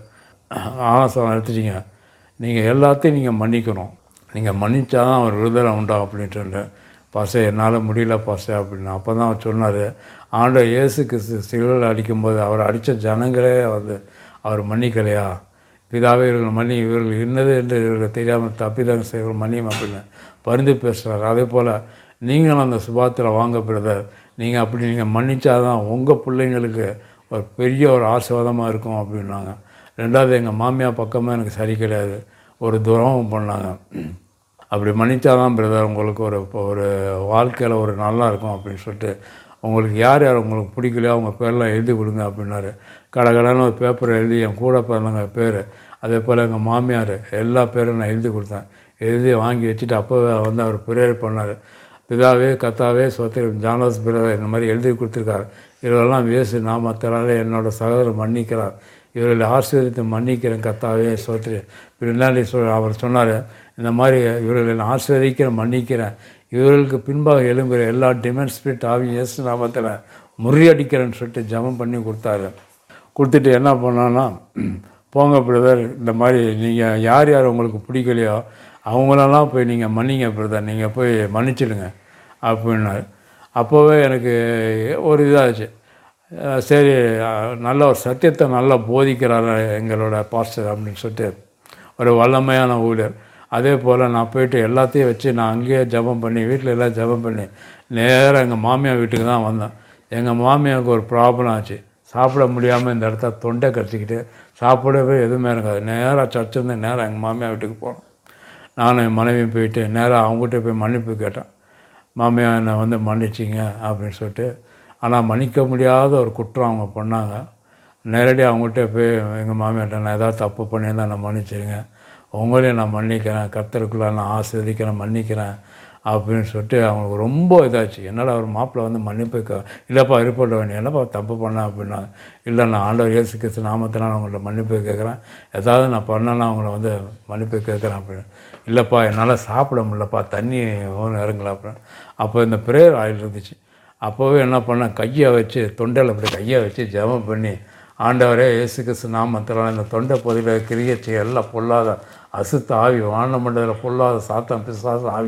ஆனசம் எடுத்துட்டீங்க நீங்கள் எல்லாத்தையும் நீங்கள் மன்னிக்கணும் நீங்கள் மன்னிச்சா தான் அவர் விடுதலை உண்டாகும் அப்படின்ட்டு சொன்னேன் பாசே என்னால் முடியல பாசே அப்படின்னு அப்போ தான் அவர் சொன்னார் ஆண்டவர் இயேசு கிறிஸ்து சிலுவையில் அடிக்கும்போது அவர் அடித்த ஜனங்களே வந்து அவர் மன்னிக்கலையா பிதாவே இவர்கள் மன்னி இவர்கள் இன்னது என்று இவர்கள் தெரியாமல் தப்பிதாங்க செய்வர்கள் மன்னியும் அப்படின்னு பரிந்து பேசுகிறார் அதே போல் நீங்களும் அந்த சுபாத்தில் வாங்க பிரதர் நீங்கள் அப்படி நீங்கள் மன்னிச்சாதான் உங்கள் பிள்ளைங்களுக்கு ஒரு பெரிய ஒரு ஆசீர்வாதமாக இருக்கும் அப்படின்னாங்க ரெண்டாவது எங்கள் மாமியார் பக்கமாக எனக்கு சரி கிடையாது ஒரு துரோகம் பண்ணாங்க அப்படி மன்னிச்சாதான் பிரதர் உங்களுக்கு ஒரு இப்போ ஒரு வாழ்க்கையில் ஒரு நல்லா இருக்கும் அப்படின்னு சொல்லிட்டு உங்களுக்கு யார் யார் உங்களுக்கு பிடிக்கலையோ அவங்க பேர்லாம் எழுதி கொடுங்க அப்படின்னாரு கடகடன்னு ஒரு பேப்பர் எழுதி என் கூட பிறந்தவங்க பேர் அதே போல் எங்கள் மாமியார் எல்லா பேரும் நான் எழுதி கொடுத்தேன் எழுதி வாங்கி வச்சுட்டு அப்போவே வந்து அவர் ப்ரேயர் பண்ணார் பிதாவே கத்தாவே சோத்திரம் ஜானஸ் பிரதர் இந்த மாதிரி எழுதி கொடுத்துருக்காரு இவரெல்லாம் வேசு நாமத்தினாலே என்னோட சகோதரர் மன்னிக்கிறார் இவர்களை ஆசீர்வதித்து மன்னிக்கிறேன் கத்தாவே சோத்திரி பின்னாடி சொல் அவர் சொன்னார் இந்த மாதிரி இவர்களை நான் ஆசீர்வதிக்கிறேன் மன்னிக்கிறேன் இவர்களுக்கு பின்பாக எழும்புகிற எல்லா டிமெண்ட் ஸ்பிரிட் ஆவி இயேசு நாமத்தில் முறியடிக்கிறேன்னு சொல்லிட்டு ஜெபம் பண்ணி கொடுத்தாரு கொடுத்துட்டு என்ன பண்ணான்னா போங்க பிரதர் இந்த மாதிரி நீங்கள் யார் யார் உங்களுக்கு பிடிக்கலையோ அவங்களெல்லாம் போய் நீங்கள் மன்னிங்க பிரதர் நீங்கள் போய் மன்னிச்சிடுங்க அப்படின்னாரு அப்போவே எனக்கு ஒரு இதாச்சு அஹ் சரி அஹ் நல்ல ஒரு சத்தியத்தை நல்லா போதிக்கிறாரு எங்களோட பாஸ்டர் அப்படின்னு சொல்லிட்டு ஒரு வல்லமையான ஊழியர் அதே போல் நான் போயிட்டு எல்லாத்தையும் வச்சு நான் அங்கேயே ஜெபம் பண்ணி வீட்டில் எல்லாம் ஜெபம் பண்ணி நேராக எங்கள் மாமியார் வீட்டுக்கு தான் வந்தேன் எங்கள் மாமியாருக்கு ஒரு ப்ராப்ளம் ஆச்சு சாப்பிட முடியாமல் இந்த இடத்த தொண்டை கடிச்சிக்கிட்டு சாப்பிடவே எதுவுமே இருக்காது நேராக சர்ச்சிருந்து நேராக எங்கள் மாமியார் வீட்டுக்கு போனோம் நானும் என் மனைவியும் போயிட்டு நேராக அவங்ககிட்ட போய் மன்னிப்பு கேட்டேன் மாமியா என்னை வந்து மன்னிச்சிங்க அப்படின்னு சொல்லிட்டு ஆனால் மன்னிக்க முடியாத ஒரு குற்றம் அவங்க பண்ணாங்க நேரடியாக அவங்ககிட்ட போய் எங்கள் மாமியார்ட்ட நான் ஏதாவது தப்பு பண்ணியிருந்தா நான் மன்னிச்சிருங்க உங்களையும் நான் மன்னிக்கிறேன் கர்த்தருக்குள்ள நான் ஆஸ்வதிக்கிறேன் மன்னிக்கிறேன் அப்படின்னு சொல்லிட்டு அவங்களுக்கு ரொம்ப இதாச்சு என்னடா ஒரு மாப்பிள்ளை வந்து மன்னிப்பு கே இல்லைப்பா இருப்பட்ட வேண்டிய என்னப்பா தப்பு பண்ணேன் அப்படின்னாங்க இல்லை நான் ஆண்டவர் இயேசு கிறிஸ்து நாமத்தினால் அவங்கள்ட்ட மன்னிப்பு கேட்குறேன் ஏதாவது நான் பண்ணேன்னா அவங்கள வந்து மன்னிப்பு கேட்குறேன் அப்படின்னு இல்லைப்பா என்னால் சாப்பிட முடியலப்பா தண்ணி ஒன்று இறங்கல அப்படின்னு அப்போ இந்த ப்ரேயர் ஆயில் இருந்துச்சு அப்போவே என்ன பண்ணேன் கையை வச்சு தொண்டையில் இப்படி கையை வச்சு ஜெபம் பண்ணி ஆண்டவரே இயேசு கிறிஸ்து நாமத்தில் இந்த தொண்டை பகுதியில் கிரியச்சு எல்லாம் பொல்லாத அசுத்த ஆவி வான மண்டலத்தில் பொல்லாத சாத்தம் பிசாசு ஆவி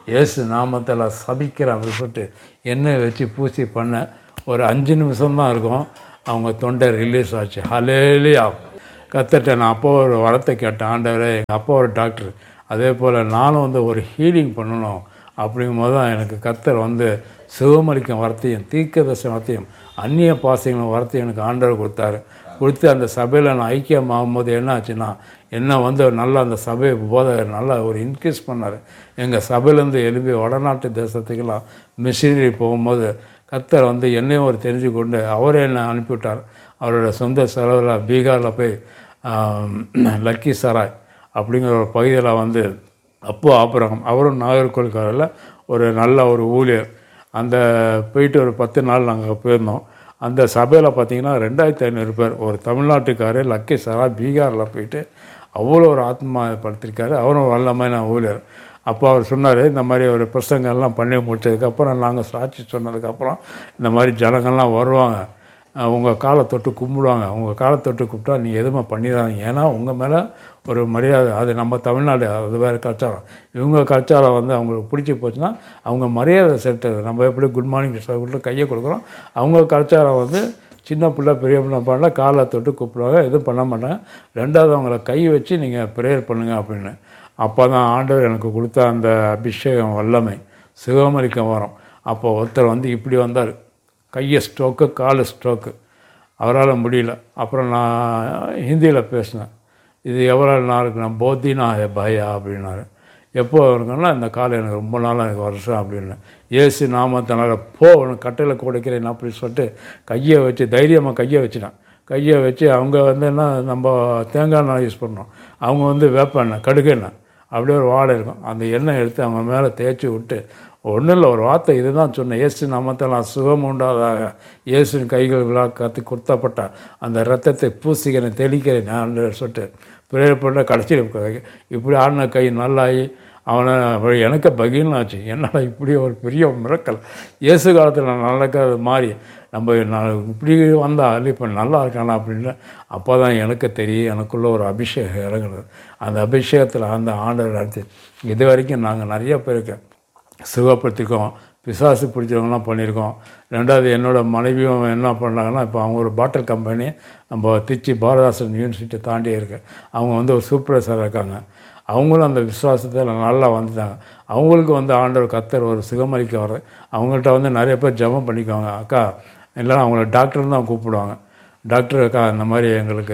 இயேசு நாமத்தில் சபிக்கிறேன் அப்படின்னு சொல்லிட்டு எண்ணெய் வச்சு பூசி பண்ண ஒரு அஞ்சு நிமிஷம் தான் இருக்கும் அவங்க தொண்டை ரிலீஸ் ஆச்சு ஹலேலியா கத்துட்ட நான் அப்போ ஒரு வரத்தை கேட்டேன் ஆண்டவரே எங்கள் அப்பா ஒரு டாக்டர் அதே போல் நானும் வந்து ஒரு ஹீலிங் பண்ணணும் அப்படிங்கும் போது தான் எனக்கு கத்தர் வந்து சிவமளிக்கும் வார்த்தையும் தீர்க்கதர்ச வார்த்தையும் அந்நிய பாசங்களும் வார்த்தையும் எனக்கு ஆண்டவர் கொடுத்தாரு கொடுத்து அந்த சபையில் நான் ஐக்கியமாகும் போது என்ன ஆச்சுன்னா என்ன வந்து நல்லா அந்த சபையை போதகர் நல்லா ஒரு இன்க்ரீஸ் பண்ணார் எங்கள் சபையிலேருந்து எழுப்பி வடநாட்டு தேசத்துக்கெல்லாம் மிஷினரி போகும்போது கத்தர் வந்து என்னையும் ஒரு தெரிஞ்சு கொண்டு அவரே என்னை அனுப்பிவிட்டார் அவரோட சொந்த செலவில் பீகாரில் போய் ஆம், லக்கி சராய் அப்படிங்கிற ஒரு பகுதியில் வந்து அப்போ ஆபரகம் அவரும் நாகர்கோவில்காரில் ஒரு நல்ல ஒரு ஊழியர் அந்த போயிட்டு ஒரு பத்து நாள் நாங்கள் போயிருந்தோம் அந்த சபையில் பார்த்தீங்கன்னா ரெண்டாயிரத்தி ஐநூறு பேர் ஒரு தமிழ்நாட்டுக்காரர் லக்கி சரா பீகாரில் போயிட்டு அவ்வளோ ஒரு ஆத்மா படுத்திருக்காரு அவரும் வல்லமான ஊழியர் அப்போ அவர் சொன்னார் இந்த மாதிரி ஒரு பிரசங்கெல்லாம் பண்ணி முடிச்சதுக்கப்புறம் நாங்கள் சாட்சி சொன்னதுக்கப்புறம் இந்த மாதிரி ஜனங்கள்லாம் வருவாங்க உங்கள் காலை தொட்டு கும்பிடுவாங்க உங்கள் காலை தொட்டு கூப்பிட்டா நீங்கள் எதுவுமே பண்ணிடாதீங்க ஏன்னா உங்கள் மேலே ஒரு மரியாதை அது நம்ம தமிழ்நாடு அது வேறு கலாச்சாரம் இவங்க கலாச்சாரம் வந்து அவங்களுக்கு பிடிச்சி போச்சுன்னா அவங்க மரியாதை செலுத்துறது நம்ம எப்படி குட் மார்னிங் சொல்லிட்டு கையை கொடுக்குறோம் அவங்க கலாச்சாரம் வந்து சின்ன பிள்ளை பெரிய பிள்ளை பண்ணால் காலை தொட்டு கூப்பிடுவாங்க எதுவும் பண்ண மாட்டாங்க ரெண்டாவது அவங்கள கை வச்சு நீங்கள் ப்ரேயர் பண்ணுங்க அப்படின்னு அப்போ தான் ஆண்டவர் எனக்கு கொடுத்த அந்த அபிஷேகம் வல்லமை சிவமளிக்கம் வரும் அப்போ ஒருத்தர் வந்து இப்படி வந்தார் கையை ஸ்ட்ரோக்கு காலு ஸ்ட்ரோக்கு அவரால் முடியல அப்புறம் நான் ஹிந்தியில் பேசினேன் இது எவ்வளோ நாளுக்கு நான் போத்தினா ஹே பயா அப்படின்னாரு எப்போ இருக்குன்னா இந்த காலம் எனக்கு ரொம்ப நாளாக எனக்கு வருஷம் அப்படின்னு ஏசு நாமத்தினால போ உனக்கு கட்டையில் கொடுக்கிறேன் அப்படி சொல்லிட்டு கையை வச்சு தைரியமாக கையை வச்சுட்டேன் கையை வச்சு அவங்க வந்து என்ன நம்ம தேங்காய் எண்ணெய் யூஸ் பண்ணோம் அவங்க வந்து வேப்ப எண்ணெய் கடுகு எண்ணெய் அப்படியே ஒரு வாடை இருக்கும் அந்த எண்ணெய் எடுத்து அவங்க மேலே தேய்ச்சி விட்டு ஒன்றும் இல்லை ஒரு வார்த்தை இதுதான் சொன்னேன் இயேசு நாமத்தில் நான் சுகம் உண்டாதாக இயேசுவின் கைகள் விழா கற்று குத்தப்பட்ட அந்த ரத்தத்தை பூசிக்கிறேன் தெளிக்கிறேன் நான் சொல்லிட்டு ப்ரேயர் பண்ண கடைசியில் இப்படி ஆடின கை நல்லாகி அவனை அப்புறம் எனக்கு பகிர்னு ஆச்சு என்னடா இப்படி ஒரு பெரிய மிரக்கல் இயேசு காலத்தில் நான் நடக்கிறது மாதிரி நம்ம நான் இப்படி வந்தால் இப்போ நல்லா இருக்கானா அப்படின்னு அப்போ தான் எனக்கு தெரியும் எனக்குள்ள ஒரு அபிஷேகம் இறங்குறது அந்த அபிஷேகத்தில் அந்த ஆண்டவர் அடுத்து இது வரைக்கும் நாங்கள் நிறைய பேருக்கு சுகப்படுத்திருக்கோம் பிசாசு பிடிச்சவங்கலாம் பண்ணியிருக்கோம் ரெண்டாவது என்னோட மனைவியும் என்ன பண்ணாங்கன்னா இப்போ அவங்க ஒரு பாட்டில் கம்பெனி நம்ம திருச்சி பாரதாசன் யூனிவர்சிட்டி தாண்டி இருக்கு அவங்க வந்து ஒரு சூப்பர்வைசராக இருக்காங்க அவங்களும் அந்த விசுவாசத்தில் நல்லா வந்துட்டாங்க அவங்களுக்கு வந்து ஆண்டவர் கத்தர் ஒரு சுகமளிக்க வர அவங்கள்ட்ட வந்து நிறைய பேர் ஜெபம் பண்ணிக்குவாங்க அக்கா இல்லைன்னா அவங்கள டாக்டர் தான் கூப்பிடுவாங்க டாக்டர் அக்கா இந்த மாதிரி எங்களுக்கு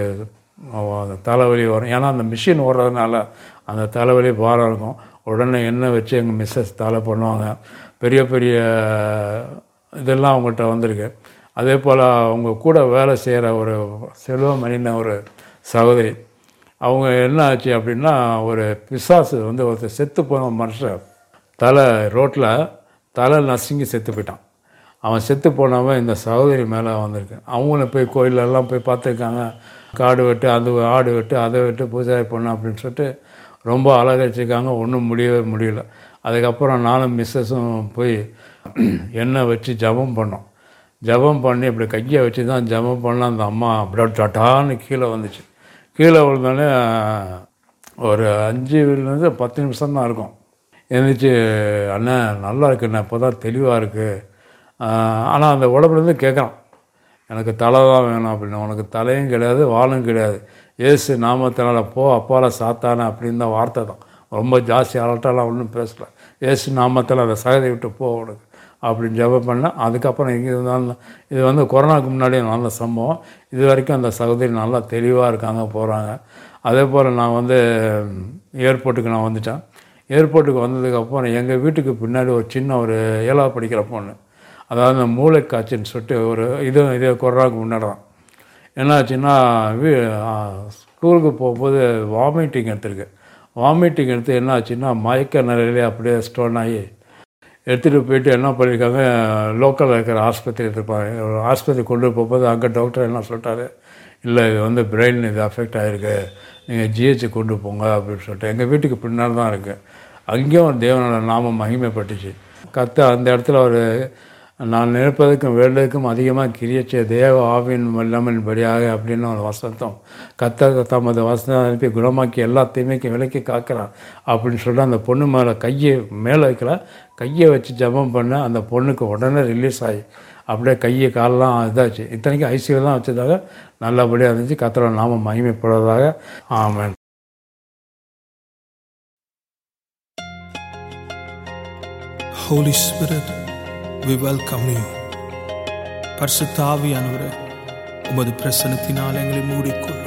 அந்த தலைவலி வரும் ஏன்னா அந்த மிஷின் ஓடுறதுனால அந்த தலைவலி பாரம் இருக்கும் உடனே எண்ணெய் வச்சு எங்கள் மிஸ்ஸஸ் தலை பண்ணுவாங்க பெரிய பெரிய இதெல்லாம் அவங்கள்ட்ட வந்திருக்கு அதே போல் அவங்க கூட வேலை செய்கிற ஒரு செல்வமணின ஒரு சகோதரி அவங்க என்ன ஆச்சு அப்படின்னா ஒரு பிசாசு வந்து ஒருத்தர் செத்து போன மனுஷன் தலை ரோட்டில் தலை நசுங்கி செத்து போயிட்டான் அவன் செத்து போனவன் இந்த சகோதரி மேலே வந்திருக்கு அவங்களும் போய் கோயிலெல்லாம் போய் பார்த்துருக்காங்க காடு வெட்டு அது ஆடு வெட்டு அதை வெட்டு பூஜை பண்ண அப்படின்னு சொல்லிட்டு ரொம்ப அழகரிச்சிருக்காங்க ஒன்றும் முடியவே முடியல அதுக்கப்புறம் நானும் மிஸ்ஸஸும் போய் எண்ணெய் வச்சு ஜபம் பண்ணோம் ஜபம் பண்ணி இப்படி கையை வச்சு தான் ஜபம் பண்ண அந்த அம்மா அப்படியே டட்டான்னு கீழே வந்துச்சு கீழே விழுந்தோடனே ஒரு அஞ்சுலேருந்து பத்து நிமிஷம் தான் இருக்கும் எழுந்திரிச்சு அண்ணன் நல்லா இருக்குண்ணே இப்போ தான் தெளிவாக இருக்குது ஆனால் அந்த உடம்புலேருந்து கேட்குறான் எனக்கு தலை தான் வேணும் அப்படின்னு உனக்கு தலையும் கிடையாது வாலும் கிடையாது ஏசு நாமத்தினால போ அப்பால சாத்தானே அப்படின்னு தான் வார்த்தை தான் ரொம்ப ஜாஸ்தி அலட்டாலாம் ஒன்றும் பேசல ஏசு நாமத்தில் அந்த சகதை விட்டு போ உனக்கு அப்படின்னு ஜெபம் பண்ணேன் அதுக்கப்புறம் இங்கே இருந்தாலும் இது வந்து கொரோனாவுக்கு முன்னாடியே நல்ல சம்பவம் இது வரைக்கும் அந்த சகோதரி நல்லா தெளிவாக இருக்காங்க போகிறாங்க அதே போல் நான் வந்து ஏர்போர்ட்டுக்கு நான் வந்துட்டேன் ஏர்போர்ட்டுக்கு வந்ததுக்கப்புறம் எங்கள் வீட்டுக்கு பின்னாடி ஒரு சின்ன ஒரு ஏழாவது படிக்கிற பொண்ணு அதாவது இந்த மூளைக்காய்ச்சல்னு சொல்லிட்டு ஒரு இது இதே கொரோனாவுக்கு முன்னாடி தான் என்னாச்சுன்னா வீ ஸ்கூலுக்கு போகும்போது வாமிட்டிங் எடுத்திருக்கு வாமிட்டிங் எடுத்து என்ன ஆச்சுன்னா மயக்க நிலையிலே அப்படியே ஸ்டோன் ஆகி எடுத்துகிட்டு போயிட்டு என்ன பண்ணியிருக்காங்க லோக்கலில் இருக்கிற ஆஸ்பத்திரி இருப்பாங்க ஒரு ஆஸ்பத்திரி கொண்டு போகும்போது அங்கே டாக்டர் என்ன சொல்லிட்டாரு இல்லை இது வந்து பிரெயின் இது அஃபெக்ட் ஆகிருக்கு நீங்கள் ஜிஹெச்சு கொண்டு போங்க அப்படின்னு சொல்லிட்டு எங்கள் வீட்டுக்கு பின்னால் தான் இருக்குது அங்கேயும் ஒரு தேவனோட நாமம் மகிமைப்பட்டுச்சு கத்த அந்த இடத்துல ஒரு நான் நினைப்பதற்கும் வேண்டதுக்கும் அதிகமாக கிரியச்ச தேவ ஆவின் வல்லமின்படியாக அப்படின்னு ஒரு வசந்தம் கத்த தமது வசனம் அனுப்பி குணமாக்கி எல்லா தீமைக்கும் விலக்கி காக்கிறான் அப்படின்னு சொல்லி அந்த பொண்ணு மேலே கையை மேலே வைக்கல கையை வச்சு ஜெபம் பண்ண அந்த பொண்ணுக்கு உடனே ரிலீஸ் ஆகி அப்படியே கையை காலெலாம் இதாச்சு இத்தனைக்கும் ஐசியூ தான் வச்சதாக நல்லபடியாக இருந்துச்சு கத்தரோட நாம மகிமைப்படுவதாக ஆமென் Holy Spirit, we welcome you. பரிசுத்த ஆவியானவரே உமது பிரசனத்தினால் எங்களை மூடிக்கொள்